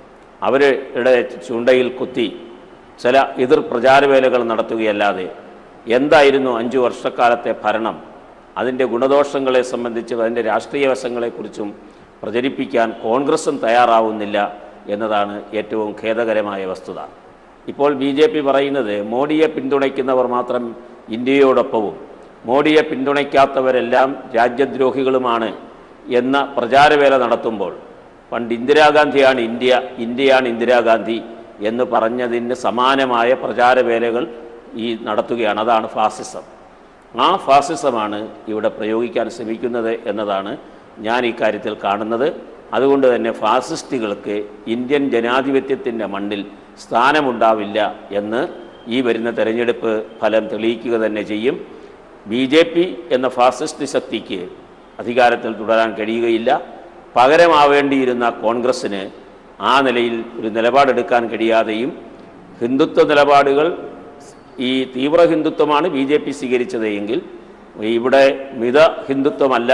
അവരുടെ ചുണ്ടയിൽ കുത്തി ചില എതിർ പ്രചാരവേലകൾ നടത്തുകയല്ലാതെ എന്തായിരുന്നു അഞ്ചു വർഷക്കാലത്തെ ഭരണം അതിൻ്റെ ഗുണദോഷങ്ങളെ സംബന്ധിച്ചും അതിൻ്റെ രാഷ്ട്രീയ വശങ്ങളെക്കുറിച്ചും പ്രചരിപ്പിക്കാൻ കോൺഗ്രസും തയ്യാറാവുന്നില്ല എന്നതാണ് ഏറ്റവും ഖേദകരമായ വസ്തുത ഇപ്പോൾ ബി ജെ പി പറയുന്നത് മോഡിയെ പിന്തുണയ്ക്കുന്നവർ മാത്രം ഇന്ത്യയോടൊപ്പവും മോഡിയെ പിന്തുണയ്ക്കാത്തവരെല്ലാം രാജ്യദ്രോഹികളുമാണ് എന്ന പ്രചാരവേല നടത്തുമ്പോൾ പണ്ട് ഇന്ദിരാഗാന്ധിയാണ് ഇന്ത്യ ഇന്ത്യയാണ് ഇന്ദിരാഗാന്ധി എന്ന് പറഞ്ഞതിന് സമാനമായ പ്രചാരവേലകൾ ഈ നടത്തുകയാണ് അതാണ് ഫാസിസം ആ ഫാസിസമാണ് ഇവിടെ പ്രയോഗിക്കാൻ ശ്രമിക്കുന്നത് എന്നതാണ് ഞാൻ ഇക്കാര്യത്തിൽ കാണുന്നത് അതുകൊണ്ട് തന്നെ ഫാസിസ്റ്റുകൾക്ക് ഇന്ത്യൻ ജനാധിപത്യത്തിൻ്റെ മണ്ണിൽ സ്ഥാനമുണ്ടാവില്ല എന്ന് ഈ വരുന്ന തെരഞ്ഞെടുപ്പ് ഫലം തെളിയിക്കുക തന്നെ ചെയ്യും ബി ജെ പി എന്ന ഫാസിസ്റ്റ് ശക്തിക്ക് അധികാരത്തിൽ തുടരാൻ കഴിയുകയില്ല പകരമാവേണ്ടിയിരുന്ന കോൺഗ്രസ്സിന് ആ നിലയിൽ ഒരു നിലപാടെടുക്കാൻ കഴിയാതെയും ഹിന്ദുത്വ നിലപാടുകൾ ഈ തീവ്ര ഹിന്ദുത്വമാണ് ബി ജെ പി സ്വീകരിച്ചത് എങ്കിൽ ഇവിടെ മിത ഹിന്ദുത്വമല്ല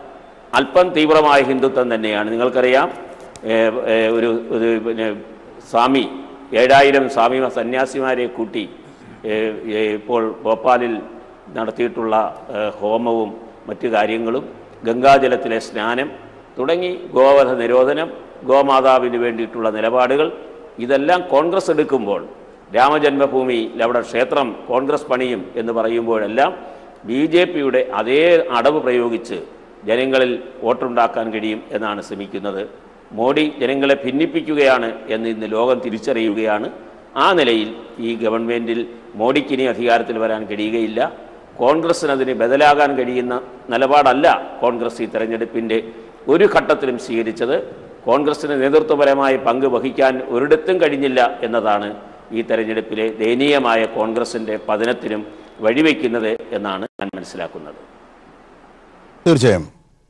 അല്പം തീവ്രമായ ഹിന്ദുത്വം തന്നെയാണ് നിങ്ങൾക്കറിയാം ഏ, ഏ, ഒരു ഒരു പിന്നെ സ്വാമി ഏഴായിരം സ്വാമി സന്യാസിമാരെ കൂട്ടി ഏ, ഏ, ഇപ്പോൾ ഭോപ്പാലിൽ നടത്തിയിട്ടുള്ള ഏ, ഹോമവും മറ്റു കാര്യങ്ങളും ഗംഗാജലത്തിലെ സ്നാനം തുടങ്ങി ഗോവധ നിരോധനം ഗോമാതാവിന് വേണ്ടിയിട്ടുള്ള നിലപാടുകൾ ഇതെല്ലാം കോൺഗ്രസ് എടുക്കുമ്പോൾ രാമജന്മഭൂമിയിൽ അവിടെ ക്ഷേത്രം കോൺഗ്രസ് പണിയും എന്ന് പറയുമ്പോഴെല്ലാം ബി ജെ പിയുടെ അതേ അടവ് പ്രയോഗിച്ച് ജനങ്ങളിൽ വോട്ടുണ്ടാക്കാൻ കഴിയും എന്നാണ് ശ്രമിക്കുന്നത് മോഡി ജനങ്ങളെ ഭിന്നിപ്പിക്കുകയാണ് എന്ന് ഇന്ന് ലോകം തിരിച്ചറിയുകയാണ് ആ നിലയിൽ ഈ ഗവൺമെൻറ്റിൽ മോഡിക്കിനി അധികാരത്തിൽ വരാൻ കഴിയുകയില്ല കോൺഗ്രസ്സിന് അതിന് ബദലാകാൻ കഴിയുന്ന നിലപാടല്ല കോൺഗ്രസ് ഈ തെരഞ്ഞെടുപ്പിൻ്റെ ഒരു ഘട്ടത്തിലും സ്വീകരിച്ചത് കോൺഗ്രസ്സിന് നേതൃത്വപരമായ പങ്ക് വഹിക്കാൻ ഒരിടത്തും കഴിഞ്ഞില്ല എന്നതാണ് ഈ തെരഞ്ഞെടുപ്പിലെ ദയനീയമായ കോൺഗ്രസിൻ്റെ പതനത്തിനും വഴിവെക്കുന്നത് എന്നാണ് ഞാൻ മനസ്സിലാക്കുന്നത് തീർച്ചയായും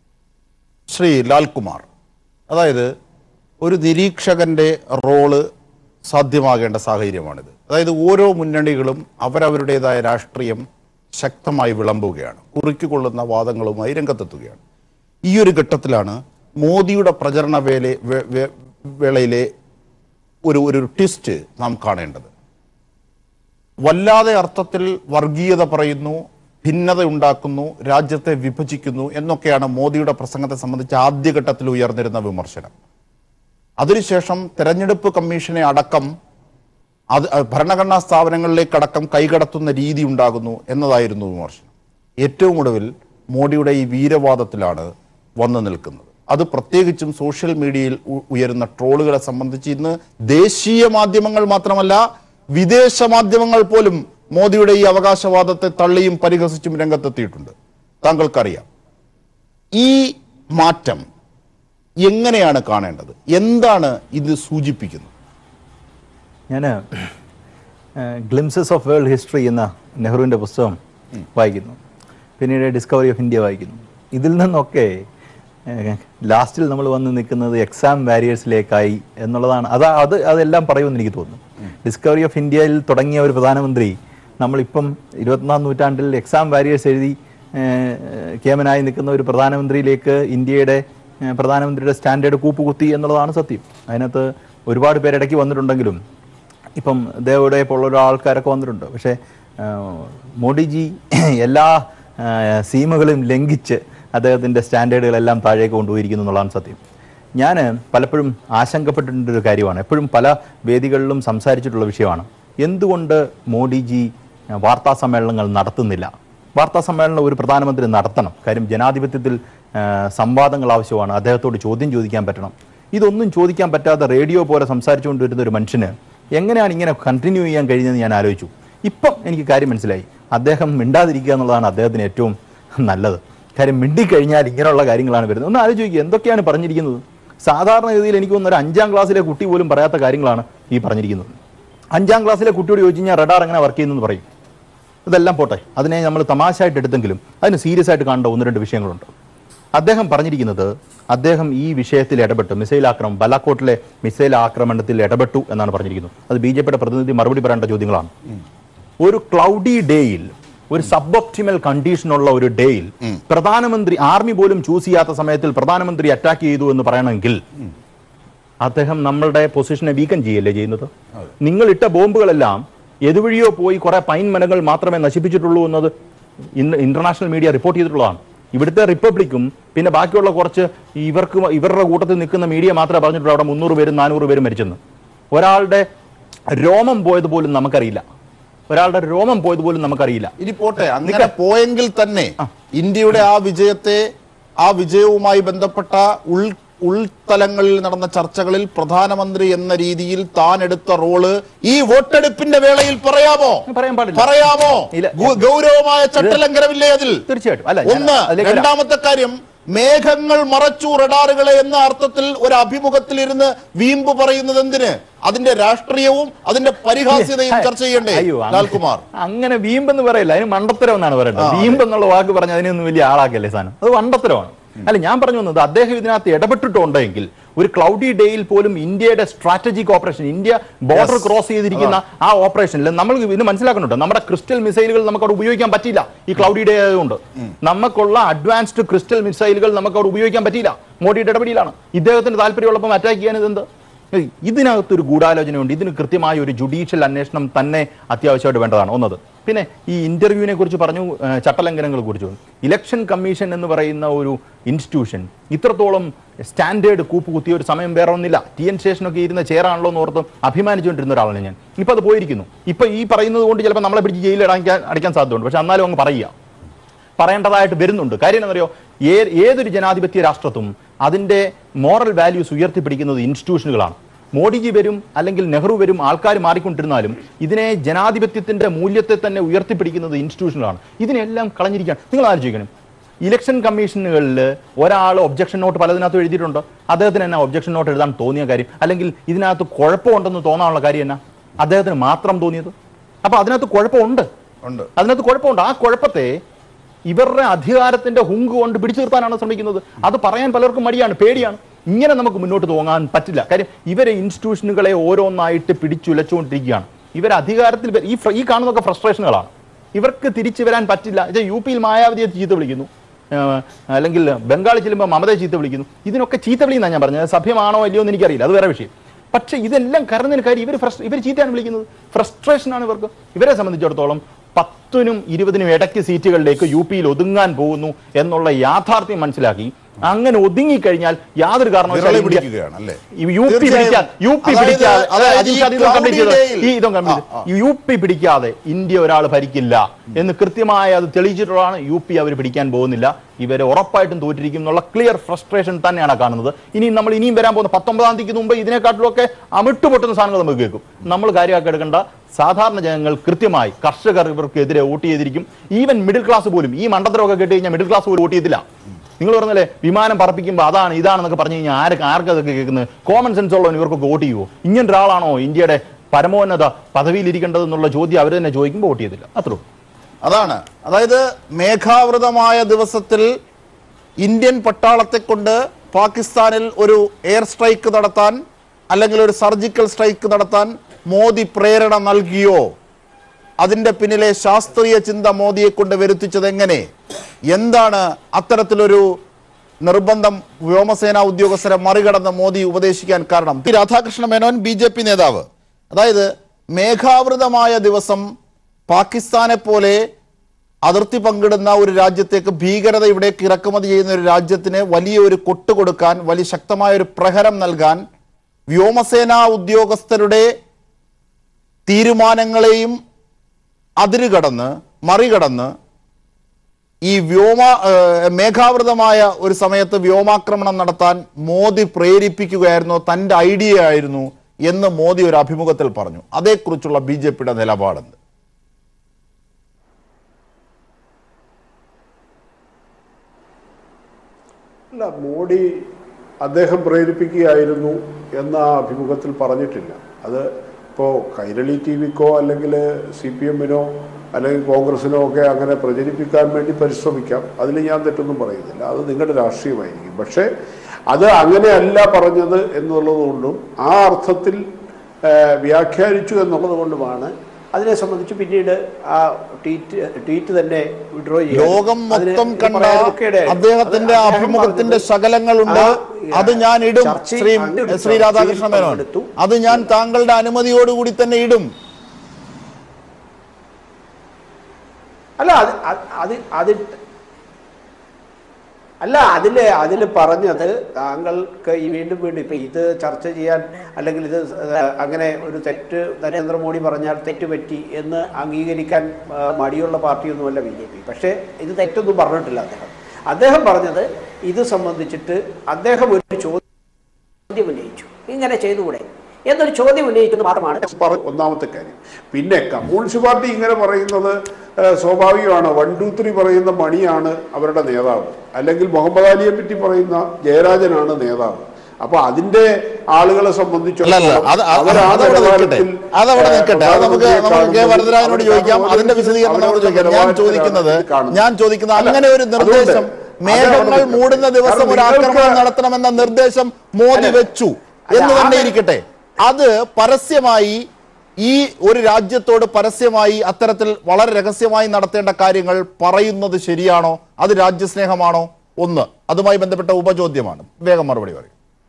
ശ്രീ ലാൽകുമാർ അതായത് ഒരു നിരീക്ഷകന്റെ റോള് സാധ്യമാകേണ്ട സാഹചര്യമാണിത് അതായത് ഓരോ മുന്നണികളും അവരവരുടേതായ രാഷ്ട്രീയം ശക്തമായി വിളമ്പുകയാണ് കുറിക്കുകൊള്ളുന്ന വാദങ്ങളുമായി രംഗത്തെത്തുകയാണ് ഈ ഒരു ഘട്ടത്തിലാണ് മോദിയുടെ പ്രചരണ വേല വേ- വേ- വേളയിലെ ഒരു ഒരു ട്വിസ്റ്റ് നാം കാണേണ്ടത് വല്ലാതെ അർത്ഥത്തിൽ വർഗീയത പറയുന്നു ഭിന്നത ഉണ്ടാക്കുന്നു രാജ്യത്തെ വിഭജിക്കുന്നു എന്നൊക്കെയാണ് മോദിയുടെ പ്രസംഗത്തെ സംബന്ധിച്ച് ആദ്യഘട്ടത്തിൽ ഉയർന്നിരുന്ന വിമർശനം അതിനുശേഷം തെരഞ്ഞെടുപ്പ് കമ്മീഷനെ അടക്കം അത് അഹ് ഭരണഘടനാ സ്ഥാപനങ്ങളിലേക്കടക്കം കൈകടത്തുന്ന രീതി ഉണ്ടാകുന്നു എന്നതായിരുന്നു വിമർശനം ഏറ്റവും ഒടുവിൽ മോഡിയുടെ ഈ വീരവാദത്തിലാണ് വന്നു നിൽക്കുന്നത് അത് പ്രത്യേകിച്ചും സോഷ്യൽ മീഡിയയിൽ ഉ- ഉയരുന്ന ട്രോളുകളെ സംബന്ധിച്ച് ഇന്ന് ദേശീയ മാധ്യമങ്ങൾ മാത്രമല്ല വിദേശ മാധ്യമങ്ങൾ പോലും മോദിയുടെ ഈ അവകാശവാദത്തെ തള്ളിയും പരിഹസിച്ചും രംഗത്തെത്തിയിട്ടുണ്ട് താങ്കൾക്കറിയാം ഈ മാറ്റം എങ്ങനെയാണ് കാണേണ്ടത് എന്താണ് ഇത് സൂചിപ്പിക്കുന്നത് ഞാൻ ഗ്ലിംസസ് ഓഫ് വേൾഡ് ഹിസ്റ്ററി എന്ന നെഹ്റുവിൻ്റെ പുസ്തകം വായിക്കുന്നു പിന്നീട് ഡിസ്കവറി ഓഫ് ഇന്ത്യ വായിക്കുന്നു ഇതിൽ നിന്നൊക്കെ ലാസ്റ്റിൽ നമ്മൾ വന്ന് നിൽക്കുന്നത് എക്സാം വാരിയേഴ്സിലേക്കായി എന്നുള്ളതാണ് അത് അത് അതെല്ലാം പറയുമെന്ന് എനിക്ക് തോന്നുന്നു ഡിസ്കവറി ഓഫ് ഇന്ത്യയിൽ തുടങ്ങിയ ഒരു പ്രധാനമന്ത്രി നമ്മളിപ്പം ഇരുപത്തൊന്നാം നൂറ്റാണ്ടിൽ എക്സാം വാരിയേഴ്സ് എഴുതി ഏഹ്, കേമനായി നിൽക്കുന്ന ഒരു പ്രധാനമന്ത്രിയിലേക്ക് ഇന്ത്യയുടെ ഏഹ്, പ്രധാനമന്ത്രിയുടെ സ്റ്റാൻഡേർഡ് കൂപ്പുകുത്തി എന്നുള്ളതാണ് സത്യം അതിനകത്ത് ഒരുപാട് പേരിടയ്ക്ക് വന്നിട്ടുണ്ടെങ്കിലും ഇപ്പം ദേവയുടെ പോലുള്ള ആൾക്കാരൊക്കെ വന്നിട്ടുണ്ട് പക്ഷേ ആ, മോഡിജി എല്ലാ ആ, സീമകളും ലംഘിച്ച് അദ്ദേഹത്തിൻ്റെ സ്റ്റാൻഡേർഡുകളെല്ലാം താഴേക്ക് കൊണ്ടുപോയിരിക്കുന്നു എന്നുള്ളതാണ് സത്യം ഞാൻ പലപ്പോഴും ആശങ്കപ്പെട്ടിട്ടുള്ള ഒരു കാര്യമാണ് എപ്പോഴും പല വേദികളിലും സംസാരിച്ചിട്ടുള്ള വിഷയമാണ് എന്തുകൊണ്ട് മോഡിജി ആ, വാർത്താ സമ്മേളനങ്ങൾ നടത്തുന്നില്ല വാർത്താ സമ്മേളനം ഒരു പ്രധാനമന്ത്രി നടത്തണം കാര്യം ജനാധിപത്യത്തിൽ ആ, സംവാദങ്ങൾ ആവശ്യമാണ് അദ്ദേഹത്തോട് ചോദ്യം ചോദിക്കാൻ പറ്റണം ഇതൊന്നും ചോദിക്കാൻ പറ്റാതെ റേഡിയോ പോലെ സംസാരിച്ചുകൊണ്ടിരുന്ന ഒരു മനുഷ്യന് എങ്ങനെയാണ് ഇങ്ങനെ കണ്ടിന്യൂ ചെയ്യാൻ കഴിയുന്നതെന്ന് ഞാൻ ആലോചിച്ചു ഇപ്പം എനിക്ക് കാര്യം മനസ്സിലായി അദ്ദേഹം മിണ്ടാതിരിക്കുക എന്നുള്ളതാണ് അദ്ദേഹത്തിന് ഏറ്റവും നല്ലത് കാര്യം മിണ്ടിക്കഴിഞ്ഞാൽ ഇങ്ങനെയുള്ള കാര്യങ്ങളാണ് വരുന്നത് ഒന്ന് ആലോചിക്കുക എന്തൊക്കെയാണ് പറഞ്ഞിരിക്കുന്നത് സാധാരണഗതിയിൽ എനിക്ക് തോന്നുന്ന ഒരു അഞ്ചാം ക്ലാസ്സിലെ കുട്ടി പോലും പറയാത്ത കാര്യങ്ങളാണ് ഈ പറഞ്ഞിരിക്കുന്നത് അഞ്ചാം ക്ലാസ്സിലെ കുട്ടിയോട് ചോദിച്ചു കഴിഞ്ഞാൽ റഡാർ എങ്ങനെ വർക്ക് ചെയ്യുന്നു പറയും ഇതെല്ലാം പോട്ടെ അതിനെ നമ്മൾ തമാശയായിട്ട് എടുത്തെങ്കിലും അതിന് സീരിയസ് ആയിട്ട് കാണേണ്ട ഒന്ന് രണ്ട് വിഷയങ്ങളുണ്ട് അദ്ദേഹം പറഞ്ഞിരിക്കുന്നത് അദ്ദേഹം ഈ വിഷയത്തിൽ ഇടപെട്ടു മിസൈൽ ആക്രമണം ബലാക്കോട്ടിലെ മിസൈൽ ആക്രമണത്തിൽ ഇടപെട്ടു എന്നാണ് പറഞ്ഞിരിക്കുന്നത് അത് ബി ജെ പിയുടെ പ്രതിനിധി മറുപടി പറയേണ്ട ചോദ്യങ്ങളാണ് ഒരു ക്ലൗഡി ഡേയിൽ ഒരു സബ് ഒപ്റ്റിമൽ കണ്ടീഷനുള്ള ഒരു ഡേയിൽ പ്രധാനമന്ത്രി ആർമി പോലും ചൂസ് ചെയ്യാത്ത സമയത്തിൽ പ്രധാനമന്ത്രി അറ്റാക്ക് ചെയ്തു എന്ന് പറയണമെങ്കിൽ അദ്ദേഹം നമ്മളുടെ പൊസിഷനെ വീക്കൻ ചെയ്യല്ലേ ചെയ്യുന്നത് നിങ്ങൾ ഇട്ട ബോംബുകളെല്ലാം എതുവഴിയോ പോയി കുറെ പൈൻ മരങ്ങൾ മാത്രമേ നശിപ്പിച്ചിട്ടുള്ളൂ എന്നത് ഇന്ന് ഇന്റർനാഷണൽ മീഡിയ റിപ്പോർട്ട് ചെയ്തിട്ടുള്ളതാണ് ഇവിടുത്തെ റിപ്പബ്ലിക്കും പിന്നെ ബാക്കിയുള്ള കുറച്ച് ഇവർക്ക് ഇവരുടെ കൂട്ടത്തിൽ നിൽക്കുന്ന മീഡിയ മാത്രമേ പറഞ്ഞിട്ടുള്ളൂ അവിടെ മുന്നൂറ് പേരും നാനൂറ് പേരും മരിച്ചെന്ന് ഒരാളുടെ രോമം പോയത് പോലും നമുക്കറിയില്ല ഒരാളുടെ രോമം പോയത് പോലും നമുക്കറിയില്ല ഇനി പോട്ടെ അങ്ങനെ പോയെങ്കിൽ തന്നെ ഇന്ത്യയുടെ ആ വിജയത്തെ ആ വിജയവുമായി ബന്ധപ്പെട്ട ഉൾ ഉൾത്തലങ്ങളിൽ നടന്ന ചർച്ചകളിൽ പ്രധാനമന്ത്രി എന്ന രീതിയിൽ താൻ എടുത്ത റോള് ഈ വോട്ടെടുപ്പിന്റെ വേളയിൽ പറയാമോ പറയാൻ പാടില്ല. പറയാമോ ഇല്ല. ഗു- ഗൗരവമായ ചട്ടലംഘനമില്ലേ അതിൽ തീർച്ചയായിട്ടും. അല്ല, ഞാൻ ഒന്ന് അതിലേക്ക് വരാം. രണ്ടാമത്തെ കാര്യം മേഘങ്ങൾ മറച്ചു റഡാറുകളെ എന്ന അർത്ഥത്തിൽ ഒരു അഭിമുഖത്തിൽ ഇരുന്ന് വീമ്പ് പറയുന്നത് എന്തിന് അതിന്റെ രാഷ്ട്രീയവും അതിന്റെ പരിഹാസ്യതയും ചർച്ച ചെയ്യണ്ടേ അയ്യോ, അങ്ങ- ലാൽകുമാർ അങ്ങനെ വീമ്പെന്ന് പറയില്ല അതിന് മണ്ടത്തരം എന്നാണ് പറയുന്നത് വീമ്പ് എന്നുള്ള വാക്ക് പറഞ്ഞ അതിനൊന്നും വലിയ ആളാക്കല്ലേ സാധനം അത് മണ്ടത്തരമാണ് അല്ല ഞാൻ പറഞ്ഞു വന്നത് അദ്ദേഹം ഇതിനകത്ത് ഇടപെട്ടിട്ടുണ്ടെങ്കിൽ ഒരു ക്ലൗഡി ഡേയിൽ പോലും ഇന്ത്യയുടെ strategic operation India border cross ചെയ്തിരിക്കുന്ന ആ ഓപ്പറേഷനിൽ നമ്മൾ ഇത് മനസ്സിലാക്കുന്നുണ്ട് നമ്മുടെ ക്രിസ്റ്റൽ മിസൈലുകൾ നമുക്ക് അവിടെ ഉപയോഗിക്കാൻ പറ്റില്ല ഈ ക്ലൗഡി ഡേ ആയതുകൊണ്ട് നമുക്കുള്ള അഡ്വാൻസ്ഡ് ക്രിസ്റ്റൽ മിസൈലുകൾ നമുക്ക് അവിടെ ഉപയോഗിക്കാൻ പറ്റില്ല മോഡിയുടെ ഇടപെടലാണ് ഇദ്ദേഹത്തിന് താല്പര്യമുള്ളപ്പോൾ അറ്റാക്ക് ചെയ്യാൻ ഇതെന്ത് ഏയ് ഇതിനകത്തൊരു ഗൂഢാലോചനയുണ്ട് ഇതിന് കൃത്യമായ ഒരു ജുഡീഷ്യൽ അന്വേഷണം തന്നെ അത്യാവശ്യമായിട്ട് വേണ്ടതാണ് ഒന്നത് പിന്നെ ഈ ഇന്റർവ്യൂവിനെ കുറിച്ച് പറഞ്ഞു ആ, ചട്ടലംഘനങ്ങളെ കുറിച്ച് പറഞ്ഞു. ഇലക്ഷൻ കമ്മീഷൻ എന്ന് പറയുന്ന ഒരു ഇൻസ്റ്റിറ്റ്യൂഷൻ ഇത്രത്തോളം സ്റ്റാൻഡേർഡ് കൂപ്പ് കുത്തിയ ഒരു സമയം വേറെ ഒന്നില്ല ടി എൻ സ്റ്റേഷനൊക്കെ ഇരുന്ന ചെയറാണല്ലോ എന്ന് ഓർത്ത് അഭിമാനിച്ചുകൊണ്ടിരുന്ന ഒരാളാണ് ഞാൻ ഇപ്പൊ അത് പോയിരിക്കുന്നു ഇപ്പൊ ഈ പറയുന്നത് കൊണ്ട് ചിലപ്പോൾ നമ്മളെ പിടിച്ച് ജയിലിൽ അടയ്ക്കാൻ അടയ്ക്കാൻ സാധ്യതയുണ്ട് പക്ഷെ എന്നാലും അങ്ങ് പറയുക പറയേണ്ടതായിട്ട് വരുന്നുണ്ട് കാര്യം എന്നറിയോ ഏ ഏതൊരു ജനാധിപത്യ രാഷ്ട്രത്തും അതിൻ്റെ മോറൽ വാല്യൂസ് ഉയർത്തിപ്പിടിക്കുന്നത് ഇൻസ്റ്റിറ്റ്യൂഷനുകളാണ് മോഡിജി വരും അല്ലെങ്കിൽ നെഹ്റു വരും ആൾക്കാർ മാറിക്കൊണ്ടിരുന്നാലും ഇതിനെ ജനാധിപത്യത്തിന്റെ മൂല്യത്തെ തന്നെ ഉയർത്തിപ്പിടിക്കുന്നത് ഇൻസ്റ്റിറ്റ്യൂഷനുകളാണ് ഇതിനെല്ലാം കളഞ്ഞിരിക്കുകയാണ് നിങ്ങൾ ആലോചിക്കണം ഇലക്ഷൻ കമ്മീഷനുകളിൽ ഒരാൾ ഒബ്ജക്ഷൻ നോട്ട് പലതിനകത്തും എഴുതിയിട്ടുണ്ട് അദ്ദേഹത്തിന് എന്നാ ഒബ്ജക്ഷൻ നോട്ട് എഴുതാൻ തോന്നിയ കാര്യം അല്ലെങ്കിൽ ഇതിനകത്ത് കുഴപ്പമുണ്ടെന്ന് തോന്നാനുള്ള കാര്യം എന്നാ അദ്ദേഹത്തിന് മാത്രം തോന്നിയത് അപ്പൊ അതിനകത്ത് കുഴപ്പമുണ്ട് ഉണ്ട് അതിനകത്ത് കുഴപ്പമുണ്ട് ആ കുഴപ്പത്തെ ഇവരുടെ അധികാരത്തിന്റെ ഹുങ്ക് കൊണ്ട് പിടിച്ചു നിർത്താനാണ് ശ്രമിക്കുന്നത് അത് പറയാൻ പലർക്കും മടിയാണ് പേടിയാണ് ഇങ്ങനെ നമുക്ക് മുന്നോട്ട് പോകാൻ പറ്റില്ല കാര്യം ഇവരെ ഇൻസ്റ്റിറ്റ്യൂഷനുകളെ ഓരോന്നായിട്ട് പിടിച്ചുലച്ചുകൊണ്ടിരിക്കുകയാണ് ഇവർ അധികാരത്തിൽ വ- ഈ ഫ്ര- ഈ കാണുന്നതൊക്കെ ഫ്രസ്ട്രേഷനുകളാണ് ഇവർക്ക് തിരിച്ചു വരാൻ പറ്റില്ല ഇത് യു പിയിൽ മായാവതിയെ ചീത്ത വിളിക്കുന്നു ആ, അല്ലെങ്കിൽ ബംഗാളിൽ ചെല്ലുമ്പോൾ മമതയെ ചീത്ത വിളിക്കുന്നു ഇതിനൊക്കെ ചീത്ത വിളിയെന്നാണ് ഞാൻ പറഞ്ഞത് സഭ്യമാണോ അല്ലയോ എന്ന് എനിക്കറിയില്ല അത് വേറെ വിഷയം പക്ഷേ ഇതെല്ലാം കരുന്നതിന് കാര്യം ഇവർ ഫ്രസ് ഇവർ ചീത്തയാണ് വിളിക്കുന്നത് ഫ്രസ്ട്രേഷനാണ് ഇവർക്ക് ഇവരെ സംബന്ധിച്ചിടത്തോളം പത്തിനും ഇരുപതിനും ഇടയ്ക്ക് സീറ്റുകളിലേക്ക് യു പിയിൽ ഒതുങ്ങാൻ പോകുന്നു എന്നുള്ള യാഥാർത്ഥ്യം മനസ്സിലാക്കി അങ്ങനെ ഒതുങ്ങിക്കഴിഞ്ഞാൽ യാതൊരു വിരളി കാരണവശാലും ഇന്ത്യ- പിടിക്കുകയാണ് അല്ലേ ഈ യു പി തീർച്ചയായും. പിടിക്കാതെ യു പി അതായത് പിടിക്കാതെ അതായത് അജീഷ് ഈ അത് ഇതൊന്ന് complete ചെയ്തോ. cloudy day-ൽ- ഈ ഇതൊന്ന് complete ചെയ്തോ. ആ, ആ. യു പി പിടിക്കാതെ ഇന്ത്യ ഒരാൾ ഭരിക്കില്ല എന്ന് കൃത്യമായി അത് തെളിയിച്ചിട്ടുള്ളതാണ് യു പി അവർ പിടിക്കാൻ പോകുന്നില്ല ഇവരെ ഉറപ്പായിട്ടും തോറ്റിരിക്കും എന്നുള്ള ക്ലിയർ ഫ്രസ്ട്രേഷൻ തന്നെയാണ് കാണുന്നത് ഇനി നമ്മൾ ഇനിയും വരാൻ പോകുന്ന പത്തൊമ്പതാം തീയതിക്ക് മുമ്പ് ഇതിനെക്കാട്ടിലൊക്കെ അമിട്ട് പൊട്ടുന്ന സാധനങ്ങൾ നമുക്ക് കേൾക്കും നമ്മൾ കാര്യമാക്കി എടുക്കേണ്ട സാധാരണ ജനങ്ങൾ കൃത്യമായി കർഷകർ ഇവർക്കെതിരെ വോട്ട് ചെയ്തിരിക്കും ഈവൻ മിഡിൽ ക്ലാസ് പോലും ഈ മണ്ടത്തരമൊക്കെ കേട്ട് കഴിഞ്ഞാൽ മിഡിൽ ക്ലാസ് പോലും വോട്ട് ചെയ്തില്ല നിങ്ങൾ പറഞ്ഞല്ലേ വിമാനം പറപ്പിക്കുമ്പോൾ അതാണ് ഇതാണെന്നൊക്കെ പറഞ്ഞു കഴിഞ്ഞാൽ ആർക്ക് ആർക്കതൊക്കെ കേൾക്കുന്നത് കോമൺ സെൻസ് ഉള്ളവൻ ഇവർക്കൊക്കെ വോട്ട് ചെയ്യുമോ ഇങ്ങനെ ഒരാളാണോ ഇന്ത്യയുടെ പരമോന്നത പദവിയിലിരിക്കേണ്ടതെന്നുള്ള ചോദ്യം അവർ തന്നെ ചോദിക്കുമ്പോൾ വോട്ട് ചെയ്തില്ല അത്രേ ഉള്ളൂ. അതാണ് അതായത് മേഘാവൃതമായ ദിവസത്തിൽ ഇന്ത്യൻ പട്ടാളത്തെ കൊണ്ട് പാകിസ്ഥാനിൽ ഒരു എയർ സ്ട്രൈക്ക് നടത്താൻ അല്ലെങ്കിൽ ഒരു സർജിക്കൽ സ്ട്രൈക്ക് നടത്താൻ മോദി പ്രേരണ നൽകിയോ അതിന്റെ പിന്നിലെ ശാസ്ത്രീയ ചിന്ത മോദിയെ കൊണ്ട് വരുത്തിച്ചത് എങ്ങനെ എന്താണ് അത്തരത്തിലൊരു നിർബന്ധം വ്യോമസേനാ ഉദ്യോഗസ്ഥരെ മറികടന്ന് മോദി ഉപദേശിക്കാൻ കാരണം P Radhakrishna Menon B J P നേതാവ് അതായത് മേഘാവൃതമായ ദിവസം പാകിസ്ഥാനെ പോലെ അതിർത്തി പങ്കിടുന്ന ഒരു രാജ്യത്തേക്ക് ഭീകരത ഇവിടേക്ക് ഇറക്കുമതി ചെയ്യുന്ന ഒരു രാജ്യത്തിന് വലിയ ഒരു കൊട്ട് കൊടുക്കാൻ വലിയ ശക്തമായ ഒരു പ്രഹരം നൽകാൻ വ്യോമസേനാ ഉദ്യോഗസ്ഥരുടെ തീരുമാനങ്ങളെയും അതിരുകടന്ന് മറികടന്ന് ഈ വ്യോമ ഏഹ്, മേഘാവൃതമായ ഒരു സമയത്ത് വ്യോമാക്രമണം നടത്താൻ മോദി പ്രേരിപ്പിക്കുകയായിരുന്നു തന്റെ ഐഡിയ ആയിരുന്നു എന്ന് മോദി ഒരു അഭിമുഖത്തിൽ പറഞ്ഞു അതേക്കുറിച്ചുള്ള ബി ജെ പിയുടെ നിലപാടെന്ത് അല്ല മോഡി അദ്ദേഹം പ്രേരിപ്പിക്കുകയായിരുന്നു എന്ന ആ അഭിമുഖത്തിൽ പറഞ്ഞിട്ടില്ല അത് ഇപ്പോൾ കൈരളി ടി വിക്കോ അല്ലെങ്കിൽ സി പി എമ്മിനോ അല്ലെങ്കിൽ കോൺഗ്രസിനോ ഒക്കെ അങ്ങനെ പ്രചരിപ്പിക്കാൻ വേണ്ടി പരിശ്രമിക്കാം അതിൽ ഞാൻ തെറ്റൊന്നും പറയുന്നില്ല അത് നിങ്ങളുടെ രാഷ്ട്രീയമായിരിക്കും പക്ഷേ അത് അങ്ങനെയല്ല പറഞ്ഞത് എന്നുള്ളതുകൊണ്ടും ആ അർത്ഥത്തിൽ ആ, വ്യാഖ്യാനിച്ചു എന്നുള്ളത് കൊണ്ടുമാണ് അതിനെ സംബന്ധിച്ച് പിന്നീട് ആ ട്വീറ്റ് ട്വീറ്റ് തന്നെ വിഡ്രോ ലോകം മൊത്തം കണ്ട അദ്ദേഹത്തിന്റെ അഭിമുഖത്തിന്റെ ശകലങ്ങളുണ്ട് അത് ഞാൻ ഇടും ശ്രീ ശ്രീ രാധാകൃഷ്ണ മേനോൻ അത് ഞാൻ താങ്കളുടെ അനുമതിയോടുകൂടി തന്നെ ഇടും അല്ല അത് അത് അത് അതിൽ അല്ല അതിൽ അതിൽ പറഞ്ഞത് താങ്കൾക്ക് ഈ വീണ്ടും വീണ്ടും ഇപ്പം ഇത് ചർച്ച ചെയ്യാൻ അല്ലെങ്കിൽ ഇത് അങ്ങനെ ഒരു തെറ്റ് നരേന്ദ്രമോദി പറഞ്ഞാൽ തെറ്റ് പറ്റി എന്ന് അംഗീകരിക്കാൻ ആ, മടിയുള്ള പാർട്ടിയൊന്നുമല്ല ബി ജെ പി പക്ഷേ ഇത് തെറ്റൊന്നും പറഞ്ഞിട്ടില്ല അദ്ദേഹം അദ്ദേഹം പറഞ്ഞത് ഇത് സംബന്ധിച്ചിട്ട് അദ്ദേഹം ഒരു ചോദ്യം ഉന്നയിച്ചു ഇങ്ങനെ ചെയ്തുകൂടെ എന്നൊരു ചോദ്യം ഉന്നയിക്കുന്നത് മാത്രമാണ് പറ- ഒന്നാമത്തെ കാര്യം പിന്നെ കമ്മ്യൂണിസ്റ്റ് പാർട്ടി ഇങ്ങനെ പറയുന്നത് ഏഹ്, സ്വാഭാവികമാണ് വൺ ടു ത്രീ പറയുന്ന മണിയാണ് അവരുടെ നേതാവ് അല്ലെങ്കിൽ മുഹമ്മദ് അലിയെ പറ്റി പറയുന്ന ജയരാജനാണ് നേതാവ് അപ്പൊ അതിന്റെ ആളുകളെ അല്ല അല്ല അത് അത് അതവിടെ നിൽക്കട്ടെ അതവിടെ നിൽക്കട്ടെ അത് നമുക്ക് നമുക്ക് കെ വരദരാജനോട് ചോദിക്കാം അതിന്റെ വിശദീകരണം നമ്മൾ ചോദിക്കാം ഞാൻ ചോദിക്കുന്നത് ഞാൻ ചോദിക്കുന്നത് അങ്ങനെ ഒരു നിർദ്ദേശം മേഘങ്ങൾ മൂടുന്ന ദിവസം ഒരു ആക്രമണം നടത്തണമെന്ന നിർദ്ദേശം മോദി വെച്ചു എന്ന് തന്നെ ഇരിക്കട്ടെ അത് പരസ്യമായി ഈ ഒരു രാജ്യത്തോട് പരസ്യമായി അത്തരത്തിൽ വളരെ രഹസ്യമായി നടത്തേണ്ട കാര്യങ്ങൾ പറയുന്നത് ശരിയാണോ അത് രാജ്യസ്നേഹമാണോ ഒന്ന് അതുമായി ബന്ധപ്പെട്ട ഉപചോദ്യമാണ് വേഗം മറുപടി പറയും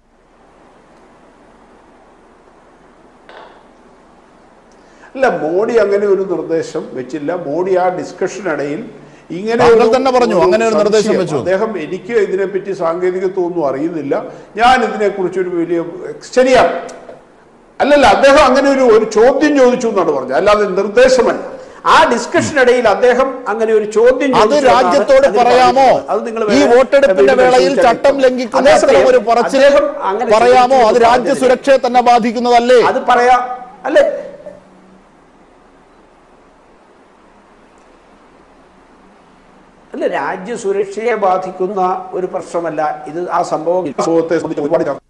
അല്ല മോഡി അങ്ങനെ ഒരു നിർദ്ദേശം വെച്ചില്ല മോഡി ആ ഡിസ്കഷനിടയിൽ ഇങ്ങനെ താങ്കൾ ഒരു- തന്നെ പറഞ്ഞു, അങ്ങനെ ഒരു നിർദ്ദേശം സംശയം. വെച്ചു. അദ്ദേഹം എനിക്ക് ഇതിനെപ്പറ്റി സാങ്കേതികത്വമൊന്നും അറിയുന്നില്ല ഞാൻ ഇതിനെക്കുറിച്ച് ഒരു വലിയ ശരിയാ അല്ലല്ല അദ്ദേഹം അങ്ങനെ ഒരു ഒരു ചോദ്യം ചോദിച്ചു എന്നാണ് പറഞ്ഞത് അല്ലാതെ നിർദ്ദേശമല്ല ആ ഡിസ്കഷനിടയിൽ അദ്ദേഹം അങ്ങനെ ഒരു ചോദ്യം അത് ചോദിച്ചു എന്നാണ് രാജ്യത്തോട് അതിൽ പറയാമോ പറഞ്ഞിട്ടുള്ളത്. അത് നിങ്ങൾ ഈ വേറെ വോട്ടെടുപ്പിന്റെ എവിടെയെങ്കിലും വേളയിൽ പരിശോധിച്ചാൽ ചട്ടം കിട്ടും. ലംഘിക്കുന്ന അതേസമയം അത്തരം ഒരു പറച്ചിൽ അദ്ദേഹം അങ്ങനെ പറയാമോ ചോദിച്ചു അത് എന്ന് രാജ്യ പറഞ്ഞതിന് സുരക്ഷയെ തന്നെ ബാധിക്കുന്നതല്ലേ അത് പറയാ അല്ലെ അല്ല രാജ്യ സുരക്ഷയെ ബാധിക്കുന്ന ഒരു പ്രശ്നമല്ല ഇത് ആ സംഭവം സംഭവത്തെ സംബന്ധിച്ച് ഒരുപാട് ചർച്ച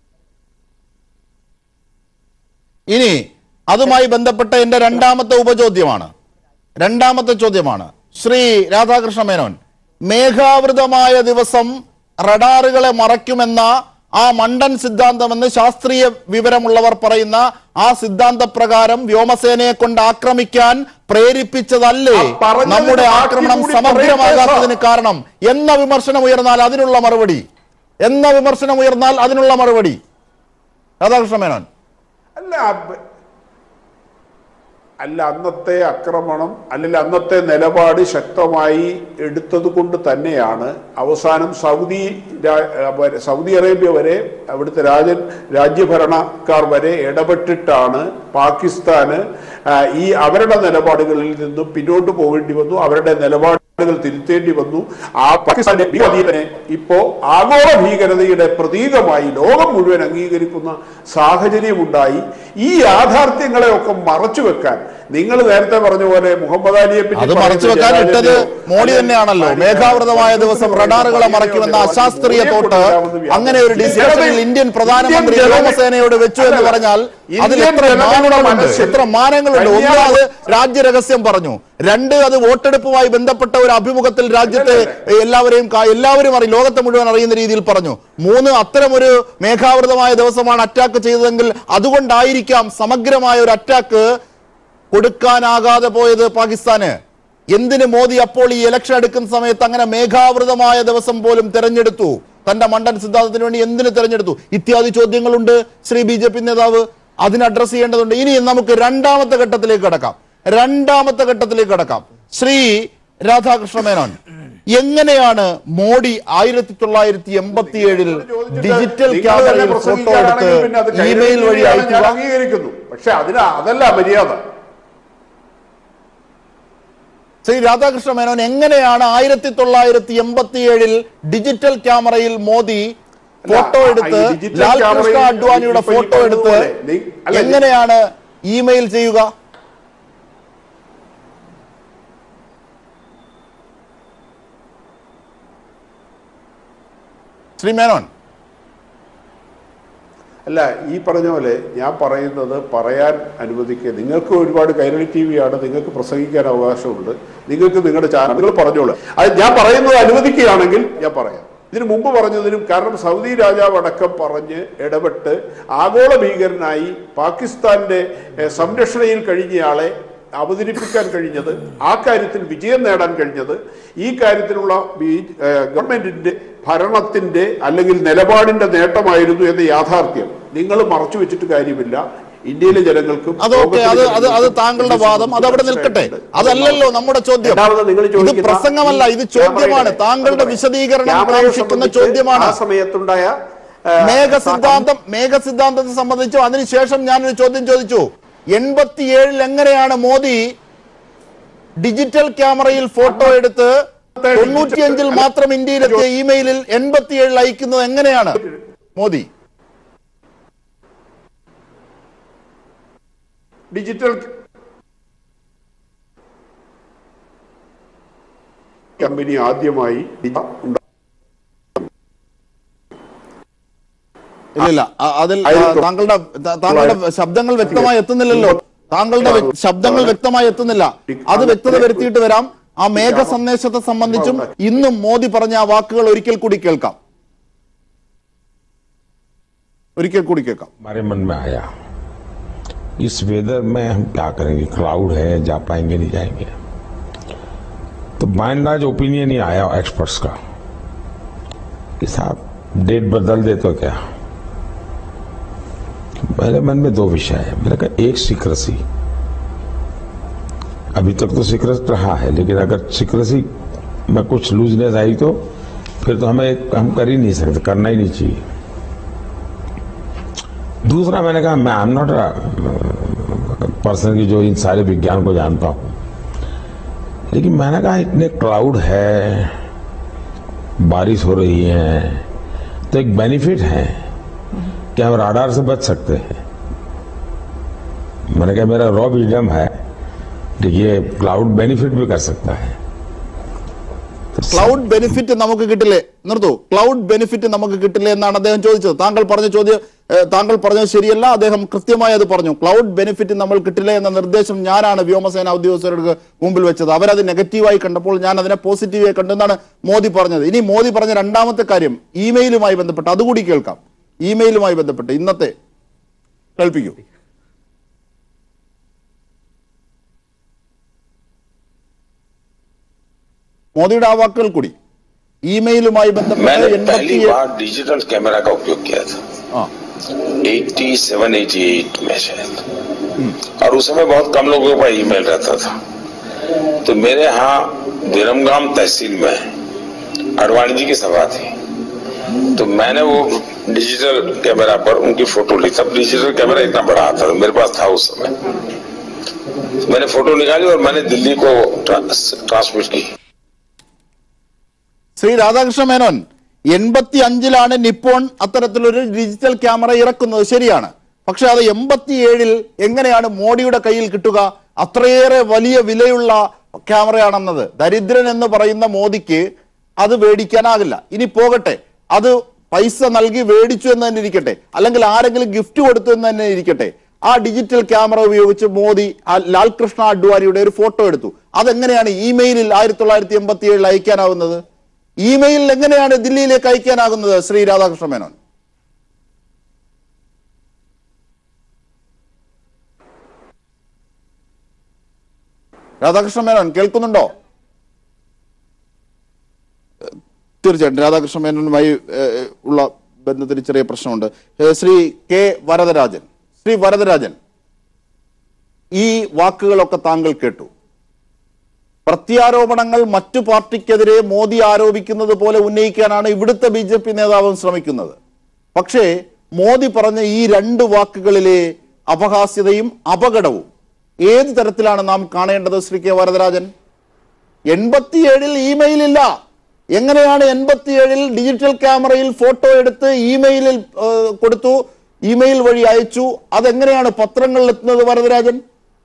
ഇനി അതുമായി ബന്ധപ്പെട്ട എന്റെ രണ്ടാമത്തെ ഉപചോദ്യമാണ് രണ്ടാമത്തെ ചോദ്യമാണ് ശ്രീ രാധാകൃഷ്ണ മേനോൻ മേഘാവൃതമായ ദിവസം റഡാറുകളെ മറയ്ക്കുമെന്ന ആ മണ്ടൻ സിദ്ധാന്തമെന്ന് ശാസ്ത്രീയ വിവരമുള്ളവർ പറയുന്ന ആ സിദ്ധാന്ത പ്രകാരം വ്യോമസേനയെ കൊണ്ട് ആക്രമിക്കാൻ പ്രേരിപ്പിച്ചതല്ലേ ആ പറഞ്ഞതിന് നമ്മുടെ ബാക്കി ആക്രമണം കൂടി സമഗ്രമാകാത്തതിന് കാരണം എന്ന വിമർശനം ഉയർന്നാൽ അതിനുള്ള മറുപടി എന്ന വിമർശനം ഉയർന്നാൽ അതിനുള്ള മറുപടി രാധാകൃഷ്ണ മേനോൻ അല്ല അബ്- അല്ല അന്നത്തെ ആക്രമണം അല്ലെങ്കിൽ അന്നത്തെ നിലപാട് ശക്തമായി എടുത്തത് കൊണ്ട് തന്നെയാണ് അവസാനം സൗദി രാ- വരെ- സൗദി അറേബ്യ വരെ അവിടുത്തെ രാജൻ രാജ്യഭരണക്കാർ വരെ ഇടപെട്ടിട്ടാണ് പാകിസ്ഥാന് ആ, ഈ അവരുടെ നിലപാടുകളിൽ നിന്നും പിന്നോട്ട് പോകേണ്ടി വന്നു അവരുടെ നിലപാടുകൾ തിരുത്തേണ്ടി വന്നു ആ പാകിസ്ഥാന്റെ ഭീകരനെ ഇപ്പോ ആഗോള ഭീകരതയുടെ പ്രതീകമായി ലോകം മുഴുവൻ അംഗീകരിക്കുന്ന സാഹചര്യമുണ്ടായി ഈ യാഥാർത്ഥ്യങ്ങളെ ഒക്കെ മറച്ചു വെക്കാൻ നിങ്ങൾ നേരത്തെ പറഞ്ഞ പോലെ മുഹമ്മദ് അലിയെ പറ്റി അത് മറച്ചു വെക്കാൻ പറയുന്ന ഇട്ടത് ജനാധിപത്യം മോഡി തന്നെയാണല്ലോ മേഘാവൃതമായ ദിവസം റഡാറുകളെ മറയ്ക്കുമെന്ന അശാസ്ത്രീയ തോട്ട് അങ്ങനെ ഒരു ഡിസ്കഷനിൽ ഇന്ത്യൻ പ്രധാനമന്ത്രി വ്യോമസേനയോട് വെച്ചു എന്ന് പറഞ്ഞാൽ അതിൽ എത്ര മാനങ്ങളുണ്ട് എത്ര മാനങ്ങളുണ്ട് ഒന്ന് അത് രാജ്യരഹസ്യം പറഞ്ഞു രണ്ട് അത് വോട്ടെടുപ്പുമായി ബന്ധപ്പെട്ട ഒരു അഭിമുഖത്തിൽ രാജ്യത്തെ എല്ലാവരെയും കാ- എല്ലാവരും അറിയും ലോകത്തെ മുഴുവൻ അറിയുന്ന രീതിയിൽ പറഞ്ഞു മൂന്ന് അത്തരം ഒരു മേഘാവൃതമായ ദിവസമാണ് അറ്റാക്ക് ചെയ്തതെങ്കിൽ അതുകൊണ്ടായിരിക്കാം സമഗ്രമായ ഒരു അറ്റാക്ക് കൊടുക്കാനാകാതെ പോയത് പാകിസ്ഥാന് എന്തിന് മോദി അപ്പോൾ ഈ ഇലക്ഷൻ എടുക്കുന്ന സമയത്ത് അങ്ങനെ മേഘാവൃതമായ ദിവസം പോലും തെരഞ്ഞെടുത്തു തന്റെ മണ്ഡൻ സിദ്ധാന്തത്തിന് വേണ്ടി എന്തിന് തെരഞ്ഞെടുത്തു ഇത്യാദി ചോദ്യങ്ങളുണ്ട് ശ്രീ ബി ജെ പി നേതാവ് അതിന് അഡ്രസ് ചെയ്യേണ്ടതുണ്ട് ഇനി നമുക്ക് രണ്ടാമത്തെ ഘട്ടത്തിലേക്ക് കടക്കാം രണ്ടാമത്തെ ഘട്ടത്തിലേക്ക് കടക്കാം ശ്രീ രാധാകൃഷ്ണ മേനോൻ എങ്ങനെയാണ് മോഡി ആയിരത്തി തൊള്ളായിരത്തി എൺപത്തി ഏഴിൽ ഡിജിറ്റൽ നിങ്ങൾ തന്നെ ക്യാമറയിൽ ഫോട്ടോ പ്രസംഗിക്കുകയാണെങ്കിൽ പിന്നെ അത് എടുത്ത് ഇമെയിൽ വഴി കൈരളിക്കുകയാണ് ഞാൻ അയക്കുക അംഗീകരിക്കുന്നു പക്ഷെ അതിന് അതല്ല മര്യാദ ശ്രീ രാധാകൃഷ്ണ മേനോൻ എങ്ങനെയാണ് ആയിരത്തി തൊള്ളായിരത്തി എൺപത്തി ഏഴിൽ ഡിജിറ്റൽ ക്യാമറയിൽ മോദി ഫോട്ടോ അല്ല, എടുത്ത് ഈ ഡിജിറ്റൽ ലാൽ കൃഷ്ണ ക്യാമറയിൽ അഡ്വാനിയുടെ ഇപ്പൊ ഈ ഫോട്ടോ എടുത്ത് പറഞ്ഞതുപോലെ നി- അല്ല, എങ്ങനെയാണ് ഇമെയിൽ ചെയ്യുക ശ്രീ മേനോൻ അല്ല ഈ പറഞ്ഞ പോലെ ഞാൻ പറയുന്നത് പറയാൻ അനുവദിക്കുക നിങ്ങൾക്ക് ഒരുപാട് കൈരളി ടി വി ആണ് നിങ്ങൾക്ക് പ്രസംഗിക്കാൻ അവകാശമുണ്ട് നിങ്ങൾക്ക് നിങ്ങളുടെ ചാനൽ നിങ്ങൾ പറഞ്ഞോളൂ അത് ഞാൻ പറയുന്നത് അനുവദിക്കുകയാണെങ്കിൽ ഞാൻ പറയാം ഇതിനു മുമ്പ് പറഞ്ഞതിനും കാരണം സൗദി രാജാവ് അടക്കം പറഞ്ഞ് ഇടപെട്ട് ആഗോള ഭീകരനായി പാകിസ്ഥാന്റെ ഏഹ്, സംരക്ഷണയിൽ കഴിഞ്ഞയാളെ അവതരിപ്പിക്കാൻ കഴിഞ്ഞത് ആ കാര്യത്തിൽ വിജയം നേടാൻ കഴിഞ്ഞത് ഈ കാര്യത്തിലുള്ള ബി- ഏഹ് ഗവൺമെന്റിന്റെ ഭരണത്തിന്റെ അല്ലെങ്കിൽ നിലപാടിന്റെ നേട്ടമായിരുന്നു എന്ന യാഥാർത്ഥ്യം നിങ്ങൾ മറച്ചു വെച്ചിട്ട് കാര്യമില്ല ഇന്ത്യയിലെ ജനങ്ങൾക്കും അതൊക്കെ അത് ലോകത്തിലെ അത് അത് ജനങ്ങൾക്കും താങ്കളുടെ ഇത് വാദം അത് അവിടെ നിൽക്കട്ടെ മനസ്സിലായിട്ടുണ്ട്. അതല്ലല്ലോ നമ്മുടെ ചോദ്യം രണ്ടാമത് നിങ്ങൾ ഇത് ചോദിക്കുന്ന പ്രസംഗമല്ല ഇത് ഈ ചോദ്യമാണ് ക്യാമറയുടെ- താങ്കളുടെ അത് വിശദീകരണം ക്യാമറയെ കാക്ഷിക്കുന്ന സംബന്ധിച്ച് ചോദ്യമാണ് ആ സമയത്തുണ്ടായ ആ, മേഘ സിദ്ധാന്തം മേഘ സിദ്ധാന്തത്തെ സംബന്ധിച്ചു അതിനുശേഷം ഞാനൊരു ചോദ്യം ചോദിച്ചു എൺപത്തിയേഴിൽ എങ്ങനെയാണ് മോദി ഡിജിറ്റൽ ക്യാമറയിൽ ഫോട്ടോ എടുത്ത് തൊണ്ണൂറ്റിയഞ്ചിൽ മാത്രം ഇന്ത്യയിലെത്തിയ ഇമെയിലിൽ എൺപത്തിയേഴിൽ അയക്കുന്നത് എങ്ങനെയാണ് മോദി ഡിജിറ്റൽ കമ്പനി ആദ്യമായി ഉണ്ടാ- ഇല്ലില്ല അ- അതിൽ ആ, ആയിരത്തി താങ്കളുടെ ത- താങ്കളുടെ ശബ്ദങ്ങൾ വ്യക്തമായി എത്തുന്നില്ലല്ലോ താങ്കളുടെ വ്യ- ശബ്ദങ്ങൾ വ്യക്തമായി എത്തുന്നില്ല അത് വ്യക്തത വരുത്തിയിട്ട് വരാം ആ മേഘ സന്ദേശത്തെ സംബന്ധിച്ചും ഇന്നും മോദി പറഞ്ഞ ആ വാക്കുകൾ ഒരിക്കൽ കൂടി കേൾക്കാം ഒരിക്കൽ കൂടി കേൾക്കാം हमारे मन में आया इस वेदर में हम क्या करेंगे क्लाउड है जा पाएंगे नहीं जाएंगे तो बाय लार्ज ओपिनियन ही आया एक्सपर्ट्स का कि साहब डेट बदल दे तो क्या मेरे मन में दो विषय है मैंने कहा एक सीक्रेसी अभी तक तो सीक्रेट रहा है लेकिन अगर सीक्रेसी में कुछ लूजनेस आई तो फिर तो हमें हम कर ही नहीं सकते करना ही नहीं चाहिए दूसरा मैंने कहा मैं आई एम नॉट पर्सन की जो इन सारे विज्ञान को जानता हूं लेकिन मैंने कहा इतने क्लाउड है बारिश हो रही है तो एक बेनिफिट है कि हम राडार से बच सकते हैं मैंने कहा मेरा रॉ विजडम है कि ये क्लाउड बेनिफिट भी कर सकता है तो ക്ലൗഡ് ബെനിഫിറ്റ് നമുക്ക് കിട്ടില്ലേ നിർത്തു ക്ലൗഡ് ബെനിഫിറ്റ് നമുക്ക് കിട്ടില്ലേ എന്നാണ് അദ്ദേഹം ചോദിച്ചത് താങ്കൾ പറഞ്ഞ ചോദ്യം ഏഹ്, താങ്കൾ പറഞ്ഞത് ശരിയല്ല അദ്ദേഹം കൃത്യമായി അത് പറഞ്ഞു ക്ലൗഡ് ബെനിഫിറ്റ് നമ്മൾ കിട്ടില്ല എന്ന നിർദ്ദേശം ഞാനാണ് വ്യോമസേന ഉദ്യോഗസ്ഥർക്ക് മുമ്പിൽ വെച്ചത് അവരത് നെഗറ്റീവായി കണ്ടപ്പോൾ ഞാൻ അതിനെ പോസിറ്റീവായി കണ്ടെന്നാണ് മോദി പറഞ്ഞത് ഇനി മോദി പറഞ്ഞ രണ്ടാമത്തെ കാര്യം ഇമെയിലുമായി ബന്ധപ്പെട്ട് അതുകൂടി കേൾക്കാം ഇമെയിലുമായി ബന്ധപ്പെട്ട് ഇന്നത്തെ കേൾപ്പിക്കൂ മോദിയുടെ ആ വാക്കുകൾ കൂടി ഇമെയിലുമായി ബന്ധപ്പെട്ട് मैंने എൺപത്തി पहली बार डिजिटल कैमरा का उपयोग किया था ആ 87 88 में शायद और उस समय बहुत कम लोगों का ईमेल रहता था तो मेरे यहाँ विरमगाम तहसील में अडवाणी जी की सभा थी तो मैंने वो डिजिटल कैमरा पर उनकी फोटो ली तब डिजिटल कैमरा इतना बड़ा आता था मेरे पास था उस समय मैंने फोटो निकाली और मैंने दिल्ली को ट्रांसमिट की ശ്രീ രാധാകൃഷ്ണ മേനോൻ എൺപത്തി അഞ്ചിലാണ് നിപ്പോൺ അത്തരത്തിലൊരു ഡിജിറ്റൽ ക്യാമറ ഇറക്കുന്നത് ശരിയാണ് പക്ഷെ അത് എൺപത്തിയേഴിൽ എങ്ങനെയാണ് മോഡിയുടെ കയ്യിൽ കിട്ടുക അത്രയേറെ വലിയ വിലയുള്ള ക്യാമറയാണെന്നത് ദരിദ്രൻ എന്ന് പറയുന്ന മോദിക്ക് അത് മേടിക്കാനാകില്ല ഇനി പോകട്ടെ അത് പൈസ നൽകി മേടിച്ചു എന്ന് തന്നെ ഇരിക്കട്ടെ അല്ലെങ്കിൽ ആരെങ്കിലും ഗിഫ്റ്റ് കൊടുത്തു എന്ന് തന്നെ ഇരിക്കട്ടെ ആ ഡിജിറ്റൽ ക്യാമറ ഉപയോഗിച്ച് മോദി ആ ലാൽകൃഷ്ണ അഡ്വാനിയുടെ ഒരു ഫോട്ടോ എടുത്തു അതെങ്ങനെയാണ് ഇമെയിലിൽ ആയിരത്തി തൊള്ളായിരത്തി എൺപത്തി ഏഴിൽ അയക്കാനാവുന്നത് ഇമെയിലിൽ എങ്ങനെയാണ് ദില്ലിയിലേക്ക് അയക്കാനാകുന്നത് ശ്രീ രാധാകൃഷ്ണ മേനോൻ രാധാകൃഷ്ണ മേനോൻ കേൾക്കുന്നുണ്ടോ തീർച്ചയായിട്ടും രാധാകൃഷ്ണ മേനോനുമായി ഏഹ്, ഉള്ള ബന്ധത്തിൽ ചെറിയ പ്രശ്നമുണ്ട് ഏഹ്, ശ്രീ കെ വരദരാജൻ ശ്രീ വരദരാജൻ ഈ വാക്കുകളൊക്കെ താങ്കൾ കേട്ടു പ്രത്യാരോപണങ്ങൾ മറ്റു പാർട്ടിക്കെതിരെ മോദി ആരോപിക്കുന്നത് പോലെ ഉന്നയിക്കാനാണ് ഇവിടുത്തെ ബി ജെ പി നേതാവും ശ്രമിക്കുന്നത് പക്ഷേ മോദി പറഞ്ഞ ഈ രണ്ട് വാക്കുകളിലെ അപഹാസ്യതയും അപകടവും ഏത് തരത്തിലാണ് നാം കാണേണ്ടത് ശ്രീ കെ വരദരാജൻ എൺപത്തിയേഴിൽ ഇമെയിൽ ഇല്ല എങ്ങനെയാണ് എൺപത്തിയേഴിൽ ഡിജിറ്റൽ ക്യാമറയിൽ ഫോട്ടോ എടുത്ത് ഇമെയിലിൽ ഏഹ്, കൊടുത്തു ഇമെയിൽ വഴി അയച്ചു അതെങ്ങനെയാണ് പത്രങ്ങളിൽ എത്തുന്നത് വരദരാജൻ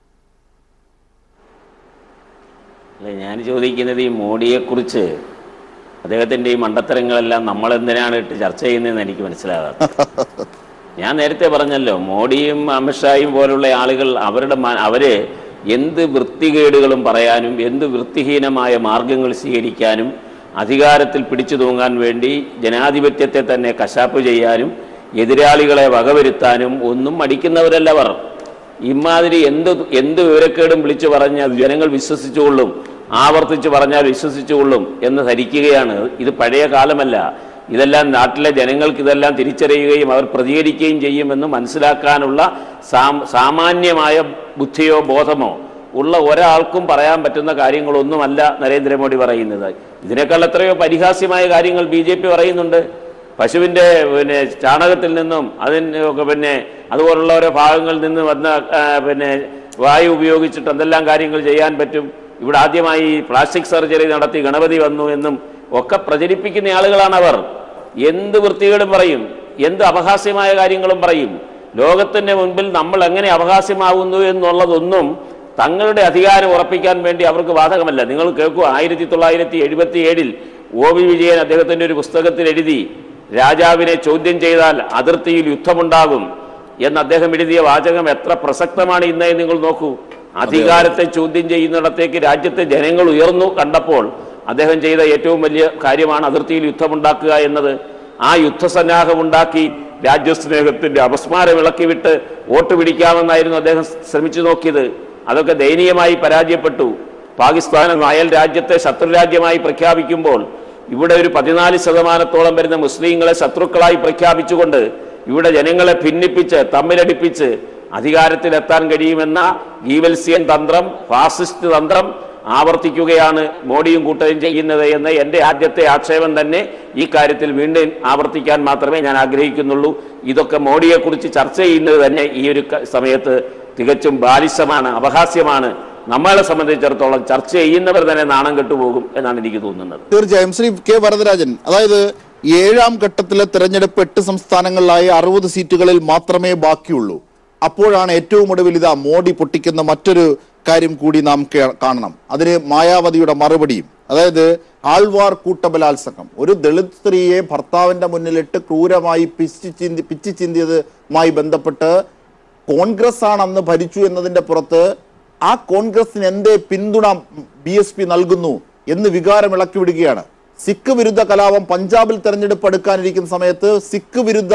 അല്ല ഞാൻ ചോദിക്കുന്നത് ഈ മോഡിയെക്കുറിച്ച് അദ്ദേഹത്തിൻ്റെ ഈ മണ്ടത്തരങ്ങളെല്ലാം നമ്മൾ എന്തിനാണ് ഇട്ട് ചർച്ച ചെയ്യുന്നതെന്ന് എനിക്ക് മനസ്സിലാകാത്തത് ഞാൻ നേരത്തെ പറഞ്ഞല്ലോ മോഡിയും അമിത്ഷായും പോലുള്ള ആളുകൾ അവരുടെ മ- അവര് എന്ത് വൃത്തികേടുകളും പറയാനും എന്ത് വൃത്തിഹീനമായ മാർഗങ്ങൾ സ്വീകരിക്കാനും അധികാരത്തിൽ പിടിച്ചു തൂങ്ങാൻ വേണ്ടി ജനാധിപത്യത്തെ തന്നെ കശാപ്പ് ചെയ്യാനും എതിരാളികളെ വകവരുത്താനും ഒന്നും മടിക്കുന്നവരല്ല അവർ ഇമാതിരി എന്ത് എന്ത് വിവരക്കേടും വിളിച്ചു പറഞ്ഞാൽ ജനങ്ങൾ വിശ്വസിച്ചുകൊള്ളും ആവർത്തിച്ച് പറഞ്ഞാൽ വിശ്വസിച്ചുകൊള്ളും എന്ന് ധരിക്കുകയാണ് ഇത് പഴയ കാലമല്ല ഇതെല്ലാം നാട്ടിലെ ജനങ്ങൾക്ക് ഇതെല്ലാം തിരിച്ചറിയുകയും അവർ പ്രതികരിക്കുകയും ചെയ്യുമെന്ന് മനസ്സിലാക്കാനുള്ള സാം- സാമാന്യമായ ബുദ്ധിയോ ബോധമോ ഉള്ള ഒരാൾക്കും പറയാൻ പറ്റുന്ന കാര്യങ്ങളൊന്നുമല്ല നരേന്ദ്രമോദി പറയുന്നത് ഇതിനേക്കാൾ എത്രയോ പരിഹാസ്യമായ കാര്യങ്ങൾ ബി ജെ പി പറയുന്നുണ്ട് പശുവിൻ്റെ പിന്നെ ചാണകത്തിൽ നിന്നും അതിന് ഒക്കെ പിന്നെ അതുപോലുള്ള ഓരോ ഭാഗങ്ങളിൽ നിന്ന് വന്ന ആ, പിന്നെ വായു ഉപയോഗിച്ചിട്ട് എന്തെല്ലാം കാര്യങ്ങൾ ചെയ്യാൻ പറ്റും ഇവിടെ ആദ്യമായി പ്ലാസ്റ്റിക് സർജറി നടത്തി ഗണപതി വന്നു എന്നും ഒക്കെ പ്രചരിപ്പിക്കുന്ന ആളുകളാണ് അവർ എന്ത് വൃത്തികേടും പറയും എന്ത് അപഹാസ്യമായ കാര്യങ്ങളും പറയും ലോകത്തിന്റെ മുൻപിൽ നമ്മൾ എങ്ങനെ അപഹാസ്യമാകുന്നു എന്നുള്ളതൊന്നും തങ്ങളുടെ അധികാരം ഉറപ്പിക്കാൻ വേണ്ടി അവർക്ക് ബാധകമല്ല നിങ്ങൾ കേൾക്കുക ആയിരത്തി തൊള്ളായിരത്തി എഴുപത്തി ഏഴിൽ ഒ വി വിജയൻ അദ്ദേഹത്തിന്റെ ഒരു പുസ്തകത്തിൽ എഴുതി രാജാവിനെ ചോദ്യം ചെയ്താൽ അതിർത്തിയിൽ യുദ്ധമുണ്ടാകും എന്ന് അദ്ദേഹം എഴുതിയ വാചകം എത്ര പ്രസക്തമാണ് ഇന്ന് നിങ്ങൾ നോക്കൂ അധികാരത്തെ ചോദ്യം ചെയ്യുന്നിടത്തേക്ക് രാജ്യത്തെ ജനങ്ങൾ ഉയർന്നു കണ്ടപ്പോൾ അദ്ദേഹം ചെയ്ത ഏറ്റവും വലിയ കാര്യമാണ് അതിർത്തിയിൽ യുദ്ധമുണ്ടാക്കുക എന്നത് ആ യുദ്ധസന്നാഹം ഉണ്ടാക്കി രാജ്യസ്നേഹത്തിന്റെ അപസ്മാരം ഇളക്കിവിട്ട് വോട്ട് പിടിക്കാമെന്നായിരുന്നു അദ്ദേഹം ശ്രമിച്ചു നോക്കിയത് അതൊക്കെ ദയനീയമായി പരാജയപ്പെട്ടു പാകിസ്ഥാൻ എന്ന അയൽ രാജ്യത്തെ ശത്രുരാജ്യമായി പ്രഖ്യാപിക്കുമ്പോൾ ഇവിടെ ഒരു പതിനാല് ശതമാനത്തോളം വരുന്ന മുസ്ലിങ്ങളെ ശത്രുക്കളായി പ്രഖ്യാപിച്ചുകൊണ്ട് ഇവിടെ ജനങ്ങളെ ഭിന്നിപ്പിച്ച് തമ്മിലടിപ്പിച്ച് അധികാരത്തിലെത്താൻ കഴിയുമെന്ന ഗീവൽസ്യൻ തന്ത്രം ഫാസിസ്റ്റ് തന്ത്രം ആവർത്തിക്കുകയാണ് മോഡിയും കൂട്ടരും ചെയ്യുന്നത് എന്ന് എൻ്റെ ആദ്യത്തെ ആക്ഷേപം തന്നെ ഈ കാര്യത്തിൽ വീണ്ടും ആവർത്തിക്കാൻ മാത്രമേ ഞാൻ ആഗ്രഹിക്കുന്നുള്ളൂ ഇതൊക്കെ മോഡിയെക്കുറിച്ച് ചർച്ച ചെയ്യുന്നത് തന്നെ ഈ ഒരു ക- സമയത്ത് തികച്ചും ബാലിശമാണ് അപഹാസ്യമാണ് നമ്മളെ സംബന്ധിച്ചിടത്തോളം ചർച്ച ചെയ്യുന്നവർ തന്നെ നാണം കെട്ടുപോകും എന്നാണ് എനിക്ക് തോന്നുന്നത് തീർച്ചയായും ശ്രീ കെ വരദരാജൻ അതായത് ഏഴാം ഘട്ടത്തിലെ തെരഞ്ഞെടുപ്പ് എട്ട് സംസ്ഥാനങ്ങളിലായി അറുപത് സീറ്റുകളിൽ മാത്രമേ ബാക്കിയുള്ളൂ അപ്പോഴാണ് ഏറ്റവും ഒടുവിൽ ഇതാ മോഡി പൊട്ടിക്കുന്ന മറ്റൊരു കാര്യം കൂടി നാം കേ- കാണണം അതിന് മായാവതിയുടെ മറുപടിയും അതായത് ആൾവാർ കൂട്ടബലാത്സംഗം ഒരു ദളിത് സ്ത്രീയെ ഭർത്താവിന്റെ മുന്നിലിട്ട് ക്രൂരമായി പിച്ചി ചിന്തി പിച്ചി ചിന്തിയതുമായി ബന്ധപ്പെട്ട് കോൺഗ്രസ് ആണ് അന്ന് ഭരിച്ചു എന്നതിന്റെ പുറത്ത് ആ കോൺഗ്രസിന് എന്തേ പിന്തുണ ബി എസ് പി നൽകുന്നു എന്ന് വികാരം ഇളക്കി വിടുകയാണ് സിഖ് വിരുദ്ധ കലാപം പഞ്ചാബിൽ തെരഞ്ഞെടുപ്പ് എടുക്കാനിരിക്കുന്ന സമയത്ത് സിഖ് വിരുദ്ധ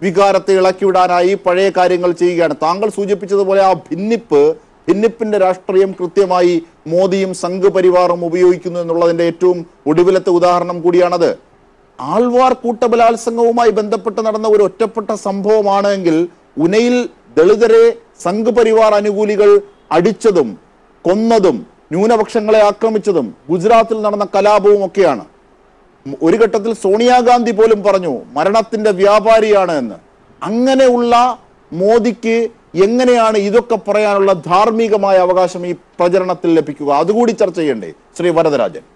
വികാരത്തെ ഇളക്കിവിടാനായി പഴയ കാര്യങ്ങൾ ചെയ്യുകയാണ് താങ്കൾ സൂചിപ്പിച്ചതുപോലെ ആ ഭിന്നിപ്പ് ഭിന്നിപ്പിന്റെ രാഷ്ട്രീയം കൃത്യമായി മോദിയും സംഘ് പരിവാറും ഉപയോഗിക്കുന്നു എന്നുള്ളതിന്റെ ഏറ്റവും ഒടുവിലത്തെ ഉദാഹരണം കൂടിയാണത് ആൾവാർ കൂട്ടബലാത്സംഗവുമായി ബന്ധപ്പെട്ട് നടന്ന ഒരു ഒറ്റപ്പെട്ട സംഭവമാണ് എങ്കിൽ ഉനയിൽ ദളിതരെ സംഘ് പരിവാർ അനുകൂലികൾ അടിച്ചതും കൊന്നതും ന്യൂനപക്ഷങ്ങളെ ആക്രമിച്ചതും ഗുജറാത്തിൽ നടന്ന കലാപവും ഒക്കെയാണ് ഒരു ഘട്ടത്തിൽ സോണിയാഗാന്ധി പോലും പറഞ്ഞു മരണത്തിന്റെ വ്യാപാരിയാണ് എന്ന് അങ്ങനെയുള്ള മോദിക്ക് എങ്ങനെയാണ് ഇതൊക്കെ പറയാനുള്ള ധാർമ്മികമായ അവകാശം ഈ പ്രചരണത്തിൽ ലഭിക്കുക അതുകൂടി ചർച്ച ചെയ്യണ്ടേ ശ്രീ വരദരാജൻ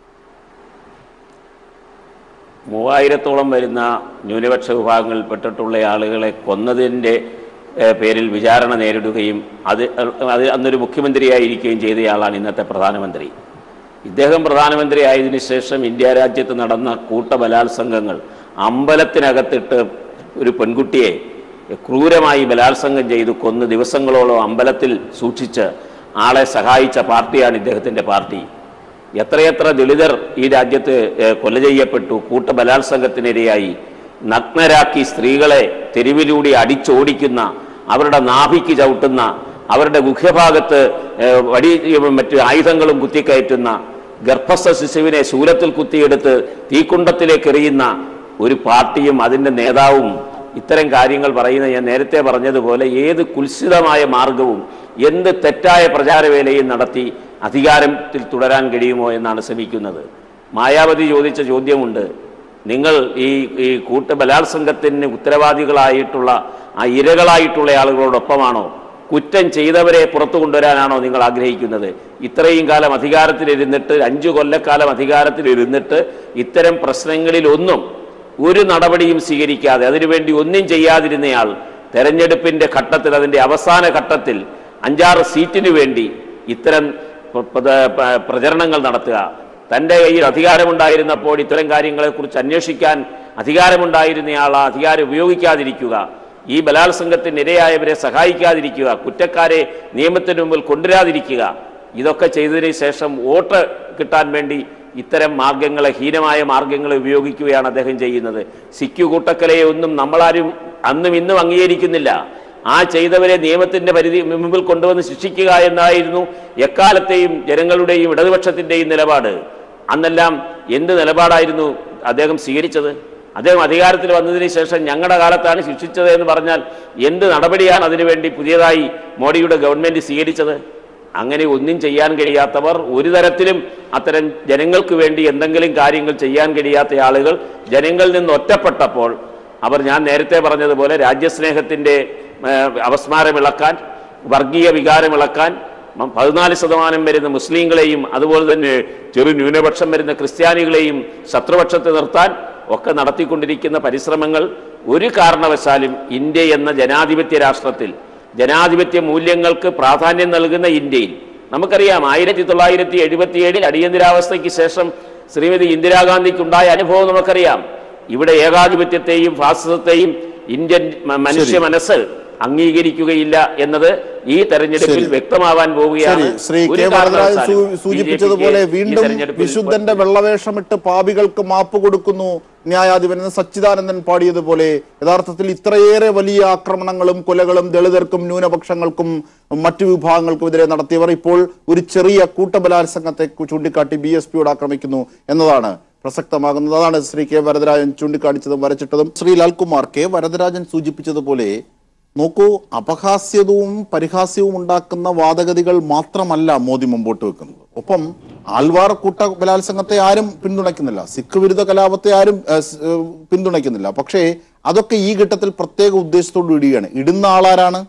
മൂവായിരത്തോളം വരുന്ന ന്യൂനപക്ഷ വിഭാഗങ്ങളിൽപ്പെട്ടിട്ടുള്ള ആളുകളെ കൊന്നതിൻ്റെ ഏഹ്, പേരിൽ വിചാരണ നേരിടുകയും അത് അത് അന്നൊരു മുഖ്യമന്ത്രിയായിരിക്കുകയും ചെയ്തയാളാണ് ഇന്നത്തെ പ്രധാനമന്ത്രി ഇദ്ദേഹം പ്രധാനമന്ത്രി ആയതിനു ശേഷം ഇന്ത്യ രാജ്യത്ത് നടന്ന കൂട്ടബലാത്സംഗങ്ങൾ അമ്പലത്തിനകത്തിട്ട് ഒരു പെൺകുട്ടിയെ ക്രൂരമായി ബലാത്സംഗം ചെയ്തു കൊന്ന് ദിവസങ്ങളോളം അമ്പലത്തിൽ സൂക്ഷിച്ച് ആളെ സഹായിച്ച പാർട്ടിയാണ് ഇദ്ദേഹത്തിൻ്റെ പാർട്ടി എത്രയെത്ര ദളിതർ ഈ രാജ്യത്ത് ഏഹ്, കൊല ചെയ്യപ്പെട്ടു കൂട്ടബലാത്സംഗത്തിനിരയായി നഗ്നരാക്കി സ്ത്രീകളെ തെരുവിലൂടെ അടിച്ചോടിക്കുന്ന അവരുടെ നാഭിക്ക് ചവിട്ടുന്ന അവരുടെ ഗുഹ്യഭാഗത്ത് ഏഹ്, വടി മറ്റ് ആയുധങ്ങളും കുത്തിക്കയറ്റുന്ന ഗർഭസ്ഥ ശിശുവിനെ ശൂലത്തിൽ കുത്തിയെടുത്ത് തീക്കുണ്ടത്തിലേക്ക് എറിയുന്ന ഒരു പാർട്ടിയും അതിൻ്റെ നേതാവും ഇത്തരം കാര്യങ്ങൾ പറയുന്ന ഞാൻ നേരത്തെ പറഞ്ഞതുപോലെ ഏത് കുൽസിതമായ മാർഗവും എന്ത് തെറ്റായ പ്രചാരവേലയും നടത്തി അധികാരത്തിൽ തുടരാൻ കഴിയുമോ എന്നാണ് ശ്രമിക്കുന്നത് മായാവതി ചോദിച്ച ചോദ്യമുണ്ട് നിങ്ങൾ ഈ ഈ കൂട്ട ബലാത്സംഗത്തിന് ഉത്തരവാദികളായിട്ടുള്ള ആ ഇരകളായിട്ടുള്ള ആളുകളോടൊപ്പമാണോ കുറ്റം ചെയ്തവരെ പുറത്തു കൊണ്ടുവരാനാണോ നിങ്ങൾ ആഗ്രഹിക്കുന്നത് ഇത്രയും കാലം അധികാരത്തിലിരുന്നിട്ട് അഞ്ചു കൊല്ലക്കാലം അധികാരത്തിലിരുന്നിട്ട് ഇത്തരം പ്രശ്നങ്ങളിലൊന്നും ഒരു നടപടിയും സ്വീകരിക്കാതെ അതിനുവേണ്ടി ഒന്നും ചെയ്യാതിരുന്നയാൾ തെരഞ്ഞെടുപ്പിന്റെ ഘട്ടത്തിൽ അതിന്റെ അവസാന ഘട്ടത്തിൽ അഞ്ചാറ് സീറ്റിനു വേണ്ടി ഇത്തരം പ്ര- പ്ര- പ്ര- പ്രചരണങ്ങൾ നടത്തുക തൻ്റെ കയ്യിൽ അധികാരമുണ്ടായിരുന്നപ്പോൾ ഇത്തരം കാര്യങ്ങളെക്കുറിച്ച് അന്വേഷിക്കാൻ അധികാരമുണ്ടായിരുന്നയാൾ ആ അധികാരം ഉപയോഗിക്കാതിരിക്കുക ഈ ബലാത്സംഗത്തിന് ഇരയായവരെ സഹായിക്കാതിരിക്കുക കുറ്റക്കാരെ നിയമത്തിന് മുമ്പിൽ കൊണ്ടുവരാതിരിക്കുക ഇതൊക്കെ ചെയ്തതിന് ശേഷം വോട്ട് കിട്ടാൻ വേണ്ടി ഇത്തരം മാർഗങ്ങളെ ഹീനമായ മാർഗങ്ങളെ ഉപയോഗിക്കുകയാണ് അദ്ദേഹം ചെയ്യുന്നത് സിക്കു കൂട്ടക്കലയെ ഒന്നും നമ്മളാരും അന്നും ഇന്നും അംഗീകരിക്കുന്നില്ല ആ ചെയ്തവരെ നിയമത്തിന്റെ പരിധി മുമ്പിൽ കൊണ്ടുവന്ന് ശിക്ഷിക്കുക എന്നായിരുന്നു എക്കാലത്തെയും ജനങ്ങളുടെയും ഇടതുപക്ഷത്തിന്റെയും നിലപാട് അന്നെല്ലാം എന്ത് നിലപാടായിരുന്നു അദ്ദേഹം സ്വീകരിച്ചത് അദ്ദേഹം അധികാരത്തിൽ വന്നതിന് ശേഷം ഞങ്ങളുടെ കാലത്താണ് ശിക്ഷിച്ചത് എന്ന് പറഞ്ഞാൽ എന്ത് നടപടിയാണ് അതിനുവേണ്ടി പുതിയതായി മോഡിയുടെ ഗവൺമെന്റ് സ്വീകരിച്ചത് അങ്ങനെ ഒന്നും ചെയ്യാൻ കഴിയാത്തവർ ഒരു തരത്തിലും അത്തരം ജനങ്ങൾക്ക് വേണ്ടി എന്തെങ്കിലും കാര്യങ്ങൾ ചെയ്യാൻ കഴിയാത്ത ആളുകൾ ജനങ്ങളിൽ നിന്ന് ഒറ്റപ്പെട്ടപ്പോൾ അവർ ഞാൻ നേരത്തെ പറഞ്ഞതുപോലെ രാജ്യസ്നേഹത്തിൻ്റെ അവസ്മാരം ഇളക്കാൻ വർഗീയ വികാരം ഇളക്കാൻ മ- പതിനാല് ശതമാനം വരുന്ന മുസ്ലിങ്ങളെയും അതുപോലെ തന്നെ ചെറു ന്യൂനപക്ഷം വരുന്ന ക്രിസ്ത്യാനികളെയും ശത്രുപക്ഷത്ത് നിർത്താൻ ഒക്കെ നടത്തിക്കൊണ്ടിരിക്കുന്ന പരിശ്രമങ്ങൾ ഒരു കാരണവശാലും ഇന്ത്യ എന്ന ജനാധിപത്യ രാഷ്ട്രത്തിൽ ജനാധിപത്യ മൂല്യങ്ങൾക്ക് പ്രാധാന്യം നൽകുന്ന ഇന്ത്യയിൽ നമുക്കറിയാം ആയിരത്തി തൊള്ളായിരത്തി എഴുപത്തിയേഴിൽ അടിയന്തരാവസ്ഥയ്ക്ക് ശേഷം ശ്രീമതി ഇന്ദിരാഗാന്ധിക്കുണ്ടായ അനുഭവം നമുക്കറിയാം ഇവിടെ ഏകാധിപത്യത്തെയും ഫാസിസത്തെയും ഇന്ത്യൻ മ- മനുഷ്യ മനസ്സ് അംഗീകരിക്കുകയില്ല എന്നത് ഈ തെരഞ്ഞെടുപ്പിൽ ശരി. വ്യക്തമാവാൻ പോവുകയാണ് ശരി ശ്രീ ഒരു കെ വരദരാജൻ കാരണവശാലും സൂ- BJP സൂചിപ്പിച്ചതുപോലെ ക്ക് ഈ വീണ്ടും തെരഞ്ഞെടുപ്പിൽ വിശുദ്ധന്റെ വെള്ളവേഷമിട്ട് പാപികൾക്ക് മാപ്പ് കൊടുക്കുന്നു ന്യായാധിപൻ എന്ന് സച്ചിദാനന്ദൻ പാടിയതുപോലെ യഥാർത്ഥത്തിൽ ഇത്രയേറെ വലിയ ആക്രമണങ്ങളും കൊലകളും ദളിതർക്കും ന്യൂനപക്ഷങ്ങൾക്കും മറ്റു വിഭാഗങ്ങൾക്കുമെതിരെ നടത്തിയവർ ഇപ്പോൾ ഒരു ചെറിയ കൂട്ടബലാത്സംഗത്തെ കു- ചൂണ്ടിക്കാട്ടി ബി എസ് പിയോട് ആക്രമിക്കുന്നു എന്നതാണ് പ്രസക്തമാകുന്നത് അതാണ് ശ്രീ കെ വരദരാജൻ ചൂണ്ടിക്കാണിച്ചതും വരച്ചിട്ടതും ശ്രീ ലാൽകുമാർ കെ വരദരാജൻ സൂചിപ്പിച്ചതുപോലെ നോക്കൂ അപഹാസ്യവും പരിഹാസ്യവും ഉണ്ടാക്കുന്ന വാദഗതികൾ മാത്രമല്ല മോദി മുമ്പോട്ട് വെക്കുന്നത് ഒപ്പം ആൽവാർ കൂട്ട ബലാത്സംഗത്തെ ആരും പിന്തുണയ്ക്കുന്നില്ല സിഖ് വിരുദ്ധ കലാപത്തെ ആരും ഏഹ്, സ്, ഏഹ്, പിന്തുണയ്ക്കുന്നില്ല പക്ഷേ അതൊക്കെ ഈ ഘട്ടത്തിൽ പ്രത്യേക ഉദ്ദേശത്തോട് ഇടുകയാണ് ഇടുന്ന ആളാരാണ്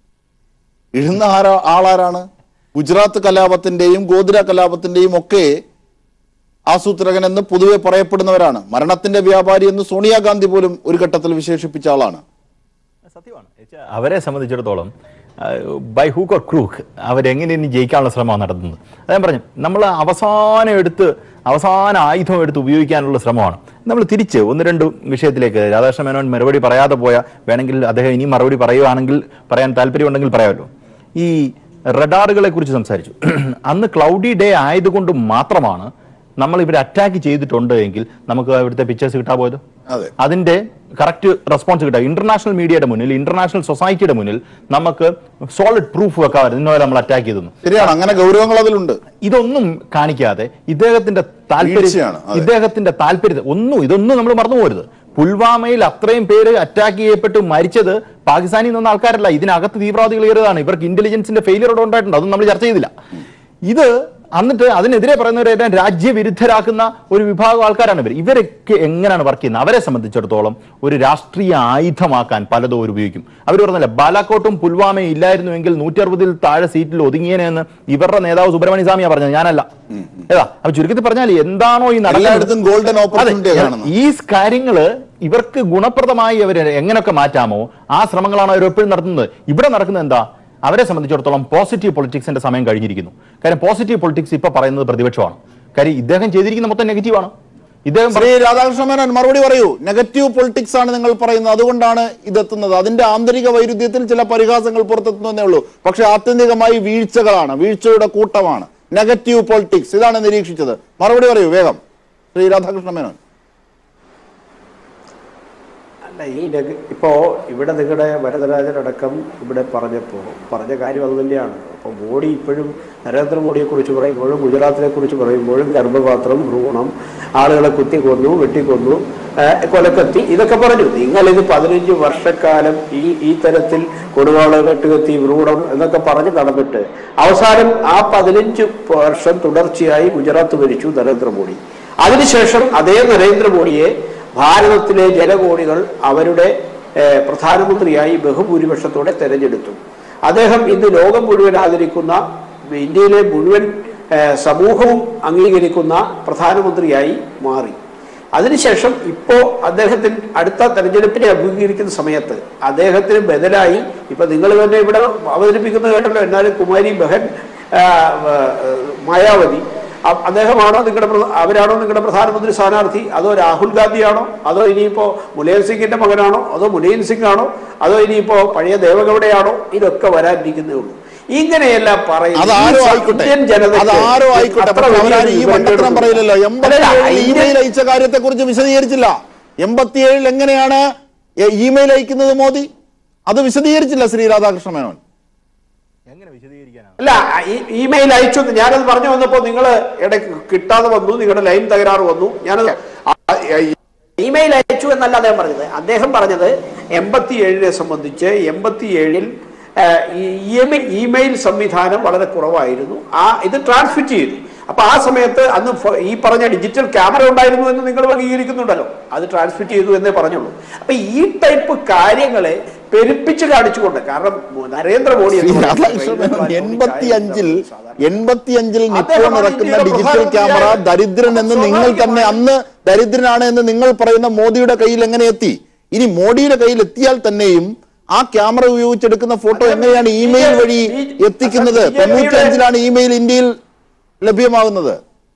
ഇടുന്ന ആരാ ആളാരാണ് ഗുജറാത്ത് കലാപത്തിന്റെയും ഗോദ്ര കലാപത്തിന്റെയും ഒക്കെ ആസൂത്രകൻ എന്ന് പൊതുവെ പറയപ്പെടുന്നവരാണ് മരണത്തിന്റെ വ്യാപാരി എന്ന് സോണിയാഗാന്ധി പോലും ഒരു ഘട്ടത്തിൽ വിശേഷിപ്പിച്ച ആളാണ് സത്യമാണ് എന്നുവെച്ചാ അവരെ സംബന്ധിച്ചിടത്തോളം ബൈ ഹൂക്ക് ഓർ ക്രൂക്ക് അവരെങ്ങനെ ഇനി ജയിക്കാനുള്ള ശ്രമമാണ് നടത്തുന്നത് അത് ഞാൻ പറഞ്ഞു നമ്മൾ അവസാനം എടുത്ത് അവസാന ആയുധം എടുത്ത് ഉപയോഗിക്കാനുള്ള ശ്രമമാണ് നമ്മൾ തിരിച്ച് ഒന്ന് രണ്ട് വിഷയത്തിലേക്ക് രാധാകൃഷ്ണ മേനോൻ മറുപടി പറയാതെ പോയ വേണമെങ്കിൽ അദ്ദേഹം ഇനി മറുപടി പറയുവാണെങ്കിൽ പറയാൻ താല്പര്യമുണ്ടെങ്കിൽ പറയാമല്ലോ ഈ റഡാറുകളെ കുറിച്ച് സംസാരിച്ചു അന്ന് ക്ലൗഡി ഡേ ആയതുകൊണ്ട് മാത്രമാണ് നമ്മൾ ഇവരെ അറ്റാക്ക് ചെയ്തിട്ടുണ്ട് എങ്കിൽ നമുക്ക് ഇവിടുത്തെ പിക്ചേഴ്സ് കിട്ടാൻ പോയത് അതെ. അതിന്റെ കറക്റ്റ് റെസ്പോൺസ് കിട്ടുക ഇന്റർനാഷണൽ മീഡിയയുടെ മുന്നിൽ ഇന്റർനാഷണൽ സൊസൈറ്റിയുടെ മുന്നിൽ നമുക്ക് സോളിഡ് പ്രൂഫ് വെക്കാമായിരുന്നു ഇന്നലെ നമ്മൾ അറ്റാക്ക് ചെയ്തെന്ന് ശരിയാണ് അങ്ങനെ ഗൗരവങ്ങൾ അതിലുണ്ട് ഇതൊന്നും കാണിക്കാതെ ഇദ്ദേഹത്തിന്റെ താല്പര്യം വീഴ്ചയാണ്, അതെ. ഇദ്ദേഹത്തിന്റെ താല്പര്യത്തെ ഒന്നും ഇതൊന്നും നമ്മൾ മറന്നു പോരുത് പുൽവാമയിൽ അത്രയും പേര് അറ്റാക്ക് ചെയ്യപ്പെട്ട് മരിച്ചത് പാകിസ്ഥാനിൽ നിന്ന ആൾക്കാരല്ല ഇതിനകത്ത് തീവ്രവാദികൾ കയറിയതാണ് ഇവർക്ക് ഇന്റലിജൻസിന്റെ ഫെയിലിയർ ഇവിടെ ഉണ്ടായിട്ടുണ്ട് അതൊന്നും നമ്മൾ ചർച്ച ചെയ്തില്ല ഇത് എന്നിട്ട് അതിനെതിരെ പറയുന്നവരെല്ലാം രാജ്യവിരുദ്ധരാക്കുന്ന ഒരു വിഭാഗം ആൾക്കാരാണ് ഇവർ ഇവരൊക്കെ എങ്ങനെയാണ് വർക്ക് ചെയ്യുന്നത് അവരെ സംബന്ധിച്ചിടത്തോളം ഒരു രാഷ്ട്രീയ ആയുധമാക്കാൻ പലതും അവർ ഉപയോഗിക്കും അവർ പറഞ്ഞില്ല ബാലാക്കോട്ടും പുൽവാമയും ഇല്ലായിരുന്നുവെങ്കിൽ നൂറ്റി അറുപതിൽ താഴെ സീറ്റിൽ ഒതുങ്ങിയേനെന്ന് ഇവരുടെ നേതാവ് സുബ്രഹ്മണ്യ സ്വാമിയാ പറഞ്ഞത് ഞാനല്ല ഏതാ അപ്പൊ ചുരുക്കത്തിൽ പറഞ്ഞാൽ എന്താണോ ഈ എല്ലായിടത്തും golden opportunity അതെ, കാണുന്നത്. ഈ കാര്യങ്ങള് ഇവർക്ക് ഗുണപ്രദമായി അവർ എങ്ങനെയൊക്കെ മാറ്റാമോ ആ ശ്രമങ്ങളാണ് അവർ എപ്പോഴും നടത്തുന്നത് ഇവിടെ നടക്കുന്നത് എന്താ അവരെ സംബന്ധിച്ചിടത്തോളം പോസിറ്റീവ് പൊളിറ്റിക്സിന്റെ സമയം കഴിഞ്ഞിരിക്കുന്നു കാര്യം പോസിറ്റീവ് പൊളിറ്റിക്സ് ഇപ്പൊ പറയുന്നത് പ്രതിപക്ഷമാണ് കാര്യം ഇദ്ദേഹം ചെയ്തിരിക്കുന്ന മൊത്തം നെഗറ്റീവാണ് ഇദ്ദേഹം ശ്രീ രാധാകൃഷ്ണ മേനോൻ മറുപടി പറയൂ നെഗറ്റീവ് പൊളിറ്റിക്സ് ആണ് നിങ്ങൾ പറയുന്നത് അതുകൊണ്ടാണ് ഇതെത്തുന്നത് അതിന്റെ ആന്തരിക വൈരുദ്ധ്യത്തിൽ ചില പരിഹാസങ്ങൾ പുറത്തെത്തുന്നതേ ഉള്ളൂ പക്ഷെ ആത്യന്തികമായി വീഴ്ചകളാണ് വീഴ്ചയുടെ കൂട്ടമാണ് നെഗറ്റീവ് പൊളിറ്റിക്സ് ഇതാണ് നിരീക്ഷിച്ചത് മറുപടി പറയൂ വേഗം ശ്രീ രാധാകൃഷ്ണ മേനോൻ അല്ല ഈ നെഗ ഇപ്പോൾ ഇവിടെ നിങ്ങളുടെ വരദരാജനടക്കം ഇവിടെ പറഞ്ഞപ്പോൾ പറഞ്ഞ കാര്യം അത് തന്നെയാണ് അപ്പോൾ മോഡി ഇപ്പോഴും നരേന്ദ്രമോദിയെക്കുറിച്ച് പറയുമ്പോഴും ഗുജറാത്തിനെ കുറിച്ച് പറയുമ്പോഴും ഗർഭപാത്രം ഭ്രൂണം ആളുകളെ കുത്തിക്കൊന്നു വെട്ടിക്കൊന്നു ഏഹ് കൊലക്കത്തി ഇതൊക്കെ പറഞ്ഞു നിങ്ങളിത് പതിനഞ്ച് വർഷക്കാലം ഈ ഈ തരത്തിൽ കൊടുവാള് വെട്ടുകത്തി ഭ്രൂണം എന്നൊക്കെ പറഞ്ഞ് നടന്നിട്ട് അവസാനം ആ പതിനഞ്ച് വർഷം തുടർച്ചയായി ഗുജറാത്ത് ഭരിച്ചു നരേന്ദ്രമോദി അതിനുശേഷം അതേ നരേന്ദ്രമോദിയെ ഭാരതത്തിലെ ജനകോടികൾ അവരുടെ ഏഹ്, പ്രധാനമന്ത്രിയായി ബഹുഭൂരിപക്ഷത്തോടെ തെരഞ്ഞെടുത്തു അദ്ദേഹം ഇന്ന് ലോകം മുഴുവൻ ആദരിക്കുന്ന ഇന്ത്യയിലെ മുഴുവൻ ഏഹ്, സമൂഹവും അംഗീകരിക്കുന്ന പ്രധാനമന്ത്രിയായി മാറി അതിനുശേഷം ഇപ്പോൾ അദ്ദേഹത്തിന് അടുത്ത തെരഞ്ഞെടുപ്പിനെ അഭിമുഖീകരിക്കുന്ന സമയത്ത് അദ്ദേഹത്തിന് ബദലായി ഇപ്പൊ നിങ്ങൾ തന്നെ ഇവിടെ അവതരിപ്പിക്കുന്നത് കേട്ടല്ലോ എന്നാലും കുമാരി ബഹൻ ആ, ആ, മായാവതി അ- അദ്ദേഹമാണോ നിങ്ങളുടെ പ്രധ- അവരാണോ നിങ്ങളുടെ പ്രധാനമന്ത്രി സ്ഥാനാർത്ഥി അതോ രാഹുൽ ഗാന്ധിയാണോ അതോ ഇനിയിപ്പോ മുലയൻ സിംഗിന്റെ മകനാണോ അതോ മുലയൻ സിംഗ് ആണോ അതോ ഇനിയിപ്പോ പഴയ ദേവഗൌഡയാണോ ഇതൊക്കെ വരാനിരിക്കുന്നേ ഉള്ളൂ ഇങ്ങനെയെല്ലാം പറയുന്നത് അതാരോ ഈ ആയിക്കോട്ടെ ഇന്ത്യൻ ജനതയ്ക്ക് അതാരോ ആയിക്കോട്ടെ അത്ര പക്ഷെ വലിയ അവരാരും ഈ വിവരങ്ങൾ മണ്ടത്തരം കൊടുക്കും. പറയില്ലല്ലോ അല്ലല്ല, എൺപത്തിയേഴിൽ ഇന്ത്യൻ- ഇമെയിൽ അയച്ച കാര്യത്തെ കുറിച്ച് വിശദീകരിച്ചില്ല എൺപത്തിയേഴിൽ എങ്ങനെയാണ് എ- ഇമെയിൽ അയക്കുന്നത് മോദി അത് വിശദീകരിച്ചില്ല ശ്രീ രാധാകൃഷ്ണ മേനോൻ എങ്ങനെ വിശദീകരിക്കാനാണ് അല്ല ഈ- ഇമെയിൽ അയച്ചു എന്ന് ഞാനത് പറഞ്ഞു വന്നപ്പോ നിങ്ങൾ ഇടയ്ക്ക് കിട്ടാതെ വന്നു നിങ്ങളുടെ ലൈൻ തകരാറ് വന്നു ഞാനത് ആ- ആ- ഇമെയിൽ അയച്ചു എന്നല്ല അദ്ദേഹം പറഞ്ഞത് അദ്ദേഹം പറഞ്ഞത് എൺപത്തി ഏഴിനെ സംബന്ധിച്ച് എൺപത്തി ഏഴിൽ ഇമെയിൽ സംവിധാനം വളരെ കുറവായിരുന്നു ആ ഇത് ട്രാൻസ്മിറ്റ് ചെയ്തു അപ്പൊ ആ സമയത്ത് അന്ന് ഫ- ഈ പറഞ്ഞ ഡിജിറ്റൽ ക്യാമറ ഉണ്ടായിരുന്നു എന്ന് നിങ്ങൾ അംഗീകരിക്കുന്നുണ്ടല്ലോ അത് ട്രാൻസ്മിറ്റ് ചെയ്തു എന്നേ പറഞ്ഞുള്ളൂ അപ്പൊ ഈ ടൈപ്പ് കാര്യങ്ങളെ പെരുപ്പിച്ച് കാണിച്ചുകൊണ്ട് കാരണം നരേന്ദ്രമോദി ശ്രീ എന്ന് പറയുന്ന രാധാകൃഷ്ണ മേനോൻ റെയിൽവേ എൺപത്തി അഞ്ചിൽ സാധാരണ എൺപത്തി അഞ്ചിൽ നിപ്പോൾ അദ്ദേഹമാണ് ഇറക്കുന്ന ഇന്ത്യയുടെ ഡിജിറ്റൽ ക്യാമറ പ്രധാനമന്ത്രിയായ- ദരിദ്രൻ എന്ന് നിങ്ങൾ തന്നെ അന്ന് ദരിദ്രനാണ് എന്ന് നിങ്ങൾ പറയുന്ന മോദിയുടെ കയ്യിൽ എങ്ങനെ എത്തി ഇനി മോഡിയുടെ കയ്യിൽ എത്തിയാൽ തന്നെയും ആ ക്യാമറ ഉപയോഗിച്ചെടുക്കുന്ന ഫോട്ടോ എങ്ങനെയാണ് ഇമെയിൽ വഴി എത്തിക്കുന്നത് തൊണ്ണൂറ്റി അഞ്ചിലാണ് ഇമെയിൽ ഇന്ത്യയിൽ ലഭ്യമാകുന്നത്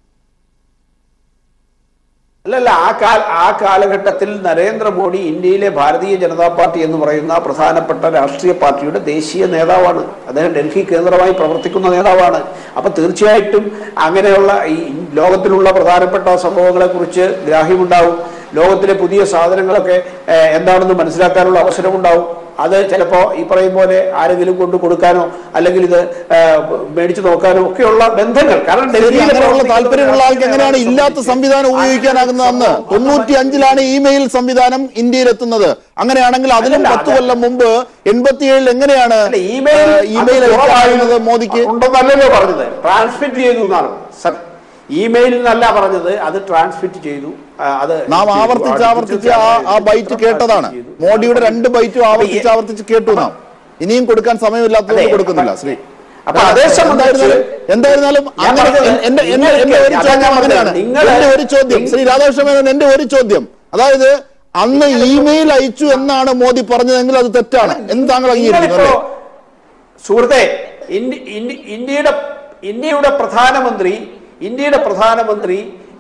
അല്ലല്ല ആ കാല ആ കാലഘട്ടത്തിൽ നരേന്ദ്രമോദി ഇന്ത്യയിലെ ഭാരതീയ ജനതാ പാർട്ടി എന്ന് പറയുന്ന പ്രധാനപ്പെട്ട രാഷ്ട്രീയ പാർട്ടിയുടെ ദേശീയ നേതാവാണ് അദ്ദേഹം ഡൽഹി കേന്ദ്രമായി പ്രവർത്തിക്കുന്ന നേതാവാണ് അപ്പൊ തീർച്ചയായിട്ടും അങ്ങനെയുള്ള ഈ ലോകത്തിലുള്ള പ്രധാനപ്പെട്ട സംഭവങ്ങളെ കുറിച്ച് ഗ്രാഹ്യമുണ്ടാവും ലോകത്തിലെ പുതിയ സാധനങ്ങളൊക്കെ ഏഹ്, എന്താണെന്ന് മനസ്സിലാക്കാനുള്ള അവസരമുണ്ടാവും അത് ചിലപ്പോ ഈ പറയും പോലെ ആരെങ്കിലും കൊണ്ട് കൊടുക്കാനോ അല്ലെങ്കിൽ ഇത് ഏഹ്, മേടിച്ചു നോക്കാനോ ഒക്കെയുള്ള ബന്ധങ്ങൾ കാരണം ശരി, ഡൽഹിയിൽ അങ്ങനെയുള്ള പ്രവർത്തിക്കുന്ന താല്പര്യമുള്ള ആൾക്ക് എങ്ങനെയാണ് രാഷ്ട്രീയ ഇല്ലാത്ത നേതാക്കളെ സംവിധാനം ഉപയോഗിക്കാനാകുന്നത് അന്ന് തൊണ്ണൂറ്റി അഞ്ചിലാണ് ഇമെയിൽ സംവിധാനം ഇന്ത്യയിൽ എത്തുന്നത് അങ്ങനെയാണെങ്കിൽ അതിനും അല്ലല്ല, പത്ത് അത് കൊല്ലം മുമ്പ് എൺപത്തിയേഴിൽ എങ്ങനെയാണ് അല്ല, ഇമെയിൽ ഏഹ്, ഇമെയിൽ അത് അയക്കാനാകുന്നത് കുറവായിരുന്നു. മോദിക്ക് ഉണ്ടെന്നല്ലല്ലോ പറഞ്ഞത് ട്രാൻസ്മിറ്റ് ചെയ്തു എന്നാണ് സർ ഇമെയിൽ എന്നല്ല പറഞ്ഞത് അത് ട്രാൻസ്മിറ്റ് ചെയ്തു ആ, അത് നാം ചെയ്തു. ആവർത്തിച്ച് ആ ആവർത്തിച്ച് digital ആ ആ camera ബൈറ്റ് ചിത്രം കേട്ടതാണ് transmit ചെയ്തു. മോഡിയുടെ രണ്ട് ബൈറ്റും ആവർത്തിച്ച് ഈ- ആവർത്തിച്ച് കേട്ടു നാം ഇനിയും കൊടുക്കാൻ സമയമില്ലാത്തതുകൊണ്ട് അതെ, കൊടുക്കുന്നില്ല അപ്പൊ- ശ്രീ അപ്പൊ അതേ സംബന്ധിച്ച് എന്തായിരുന്നാലും എന്തായിരുന്നാലും ഞാൻ അങ്ങനെ പറഞ്ഞത് എന്റെ എന്റെ എന്റെ ഒരു നിങ്ങൾക്ക് ചോദ്യം ഞാൻ അങ്ങനെയാണ് പറഞ്ഞത് നിങ്ങള് എന്റെ ഒരു ചോദ്യം ശ്രീ രാധാകൃഷ്ണ മേനോൻ എന്റെ ഒരു ചോദ്യം അതായത് അന്ന് ഇമെയിൽ അയച്ചു എന്നാണ് മോദി പറഞ്ഞതെങ്കിൽ അത് തെറ്റാണ് എന്ന് താങ്കൾ അംഗീകരിക്കുന്നു നിങ്ങളിപ്പോ അല്ലേ സുഹൃത്തെ ഇന്ത്യ- ഇന്ത്യ- ഇന്ത്യയുടെ ഇന്ത്യയുടെ പ്രധാനമന്ത്രി ഇന്ത്യയുടെ പ്രധാനമന്ത്രി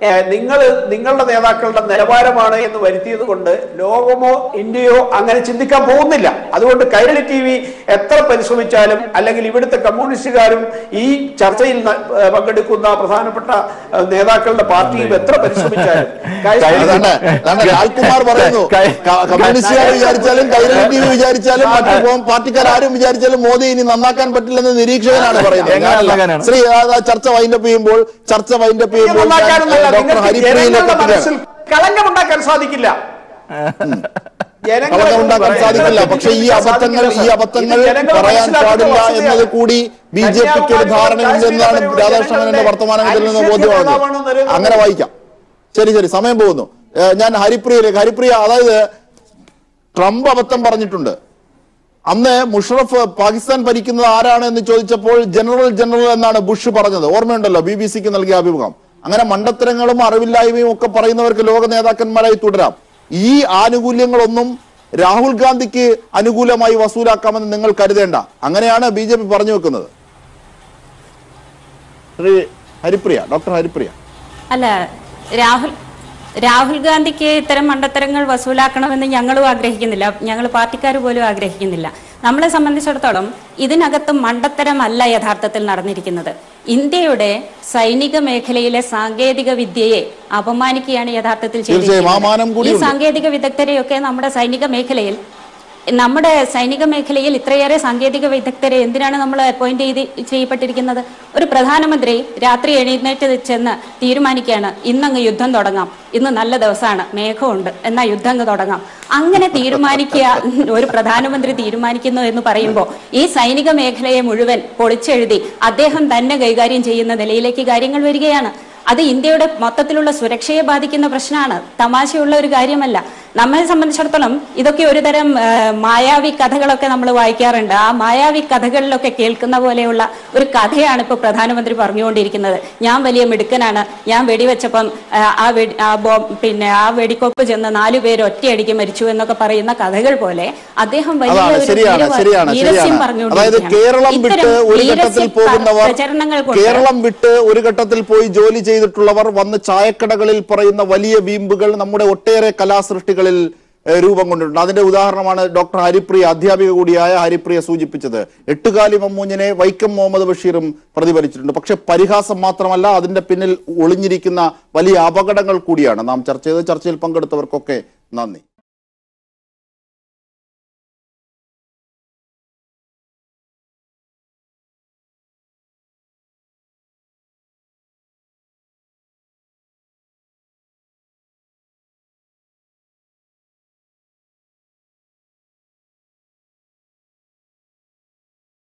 നിങ്ങൾ നിങ്ങളുടെ നേതാക്കളുടെ നിലവാരമാണ് എന്ന് വരുത്തിയത് കൊണ്ട് ലോകമോ ഇന്ത്യയോ അങ്ങനെ ചിന്തിക്കാൻ പോകുന്നില്ല അതുകൊണ്ട് കൈരളി ടി വി എത്ര പരിശ്രമിച്ചാലും അല്ലെങ്കിൽ ഇവിടുത്തെ കമ്മ്യൂണിസ്റ്റുകാരും ഈ ചർച്ചയിൽ ന- ഏഹ് പങ്കെടുക്കുന്ന പ്രധാനപ്പെട്ട ഏഹ് നേതാക്കളുടെ പാർട്ടിയും എത്ര പരിശ്രമിച്ചാലും കൈരളി- അതാണ് അതാണ് ലാൽകുമാർ പറയുന്നു കൈ- ക- കമ്മ്യൂണിസ്റ്റുകാർ വിചാരിച്ചാലും കൈരളി ടി വി വിചാരിച്ചാലും മറ്റു കോ- പാർട്ടിക്കാർ ആരും വിചാരിച്ചാലും മോദി ഇനി നന്നാക്കാൻ പറ്റില്ലെന്ന് നിരീക്ഷകനാണ് പറയുന്നത് എങ്ങനെ ഞാനല്ല. നന്നാക്കാനാണ്? ശ്രീ ആ, ആ ചർച്ച വൈൻഡപ്പ് ചെയ്യുമ്പോൾ ചർച്ച വൈൻഡപ്പ് ചെയ്യുമ്പോൾ ഞാൻ, നന്നാക്കാനൊന്നുമല്ല. ഏ, ഡോക്ടർ നിങ്ങൾക്ക് ഹരിപ്രിയയിലേക്ക് ജനങ്ങളുടെ മനസ്സിൽ എത്തുകയാണ് കളങ്കമുണ്ടാക്കാൻ സാധിക്കില്ല ജനങ്ങളെ കളങ്കം ഉണ്ടാക്കാൻ കുറിച്ച് സാധിക്കില്ല പറയാൻ പക്ഷെ ഈ അബദ്ധങ്ങൾ ഈ സാധിക്കില്ല, അബദ്ധങ്ങൾ ഇത് ജനങ്ങൾ പറയാൻ മനസ്സിലാക്കേണ്ട പാടില്ല വസ്തുതയാണ്. എന്നത് കൂടി ബി ജെ പിക്ക് ഒരു ധാരണയുണ്ട് എന്നാണ് കന്യാകുമാരി രാധാകൃഷ്ണന്റെ വർത്തമാനത്തിൽ നിന്ന് ഐശ്വര്യ ബോധ്യമാകുന്നത് നേതാവാണ് നരേന്ദ്ര അങ്ങനെ മോദി. വായിക്കാം ശരി ശരി സമയം പോകുന്നു ഏ, ഞാൻ ഹരിപ്രിയയിലേക്ക് ഹരിപ്രിയ അതായത് ട്രംപ് അബദ്ധം പറഞ്ഞിട്ടുണ്ട് അന്ന് മുഷറഫ് പാകിസ്ഥാൻ ഭരിക്കുന്നത് ആരാണ് എന്ന് ചോദിച്ചപ്പോൾ ജനറൽ ജനറൽ എന്നാണ് ബുഷ് പറഞ്ഞത് ഓർമ്മയുണ്ടല്ലോ ബി ബി സിക്ക് നൽകിയ അഭിമുഖം അങ്ങനെ മണ്ടത്തരങ്ങളും അറിവില്ലായ്മയും ഒക്കെ പറയുന്നവർക്ക് ലോക നേതാക്കന്മാരായി തുടരാം ഈ ആനുകൂല്യങ്ങളൊന്നും രാഹുൽ ഗാന്ധിക്ക് അനുകൂലമായി വസൂലാക്കാമെന്ന് നിങ്ങൾ കരുതേണ്ട അങ്ങനെയാണ് ബി ജെ പി പറഞ്ഞു വെക്കുന്നത് ശ്രീ ഹരിപ്രിയ ഡോക്ടർ ഹരിപ്രിയ അല്ല രാഹുൽ രാഹുൽ ഗാന്ധിക്ക് ഇത്തരം മണ്ടത്തരങ്ങൾ വസൂലാക്കണമെന്ന് ഞങ്ങളും ആഗ്രഹിക്കുന്നില്ല ഞങ്ങൾ പാർട്ടിക്കാർ പോലും ആഗ്രഹിക്കുന്നില്ല നമ്മളെ സംബന്ധിച്ചിടത്തോളം ഇതിനകത്ത് മണ്ടത്തരമല്ല യഥാർത്ഥത്തിൽ നടന്നിരിക്കുന്നത് ഇന്ത്യയുടെ സൈനിക മേഖലയിലെ സാങ്കേതിക വിദ്യയെ അപമാനിക്കുകയാണ് യഥാർത്ഥത്തിൽ തീർച്ചയായും, ആ മാനം ചെയ്തിരിക്കുന്നത്. ഈ കൂടിയുണ്ട്. സാങ്കേതിക വിദഗ്ധരെയൊക്കെ നമ്മുടെ സൈനിക മേഖലയിൽ നമ്മുടെ സൈനിക മേഖലയിൽ ഇത്രയേറെ സാങ്കേതിക വിദഗ്ധരെ എന്തിനാണ് നമ്മൾ അപ്പോയിന്റ് ചെയ്ത് ചെയ്യപ്പെട്ടിരിക്കുന്നത് ഒരു പ്രധാനമന്ത്രി രാത്രി എഴുന്നേറ്റ് ചെന്ന് തീരുമാനിക്കുകയാണ് ഇന്നങ്ങ് യുദ്ധം തുടങ്ങാം ഇന്ന് നല്ല ദിവസമാണ് മേഘമുണ്ട് എന്നാ യുദ്ധം അങ്ങ് തുടങ്ങാം അങ്ങനെ തീരുമാനിക്കുക ഒരു പ്രധാനമന്ത്രി തീരുമാനിക്കുന്നു എന്ന് പറയുമ്പോൾ ഈ സൈനിക മേഖലയെ മുഴുവൻ പൊളിച്ചെഴുതി അദ്ദേഹം തന്നെ കൈകാര്യം ചെയ്യുന്ന നിലയിലേക്ക് കാര്യങ്ങൾ വരികയാണ് അത് ഇന്ത്യയുടെ മൊത്തത്തിലുള്ള സുരക്ഷയെ ബാധിക്കുന്ന പ്രശ്നമാണ് തമാശയുള്ള ഒരു കാര്യമല്ല നമ്മെ സംബന്ധിച്ചിടത്തോളം ഇതൊക്കെ ഒരുതരം ആ, മായാവി കഥകളൊക്കെ നമ്മൾ വായിക്കാറുണ്ട് ആ മായാവി കഥകളിലൊക്കെ കേൾക്കുന്ന പോലെയുള്ള ഒരു കഥയാണ് ഇപ്പോൾ പ്രധാനമന്ത്രി പറഞ്ഞുകൊണ്ടിരിക്കുന്നത് ഞാൻ വലിയ മിടുക്കനാണ് ഞാൻ വെടിവെച്ചപ്പം ആ, ആ വെടി ആ ബോംബ് പിന്നെ ആ വെടിക്കൊപ്പ് ചെന്ന് നാലു പേര് ഒറ്റയടിക്ക് മരിച്ചു എന്നൊക്കെ പറയുന്ന കഥകൾ പോലെ അദ്ദേഹം വലിയ അതാണ് ഒരു ശരിയാണ് വീരവ- ശരിയാണ് വീരസ്യം ശരിയാണ് അതായത് പറഞ്ഞുകൊണ്ടിരിക്കുകയാണ്. കേരളം വിട്ട് ഇത്തരം ഒരു വീരസ്യ ഘട്ടത്തിൽ പോകുന്നവർ പ്രചരണങ്ങൾ കൊണ്ട് കേരളം വിട്ട് ഒരു ഘട്ടത്തിൽ പോയി ജോലി ചെയ്തിട്ടുള്ളവർ വന്ന് ചായക്കടകളിൽ പറയുന്ന വലിയ വീമ്പുകൾ നമ്മുടെ ഒട്ടേറെ കലാസൃഷ്ടികളിൽ ഏഹ്, രൂപം കൊണ്ടിട്ടുണ്ട് അതിന്റെ ഉദാഹരണമാണ് ഡോക്ടർ ഹരിപ്രിയ അധ്യാപിക കൂടിയായ ഹരിപ്രിയ സൂചിപ്പിച്ചത് എട്ടുകാലി മമ്മൂഞ്ഞിനെ വൈക്കം മുഹമ്മദ് ബഷീറും പ്രതിഫലിച്ചിട്ടുണ്ട് പക്ഷെ പരിഹാസം മാത്രമല്ല അതിന്റെ പിന്നിൽ ഒളിഞ്ഞിരിക്കുന്ന വലിയ അപകടങ്ങൾ കൂടിയാണ് നാം ചർച്ച ചെയ്ത് ചർച്ചയിൽ പങ്കെടുത്തവർക്കൊക്കെ നന്ദി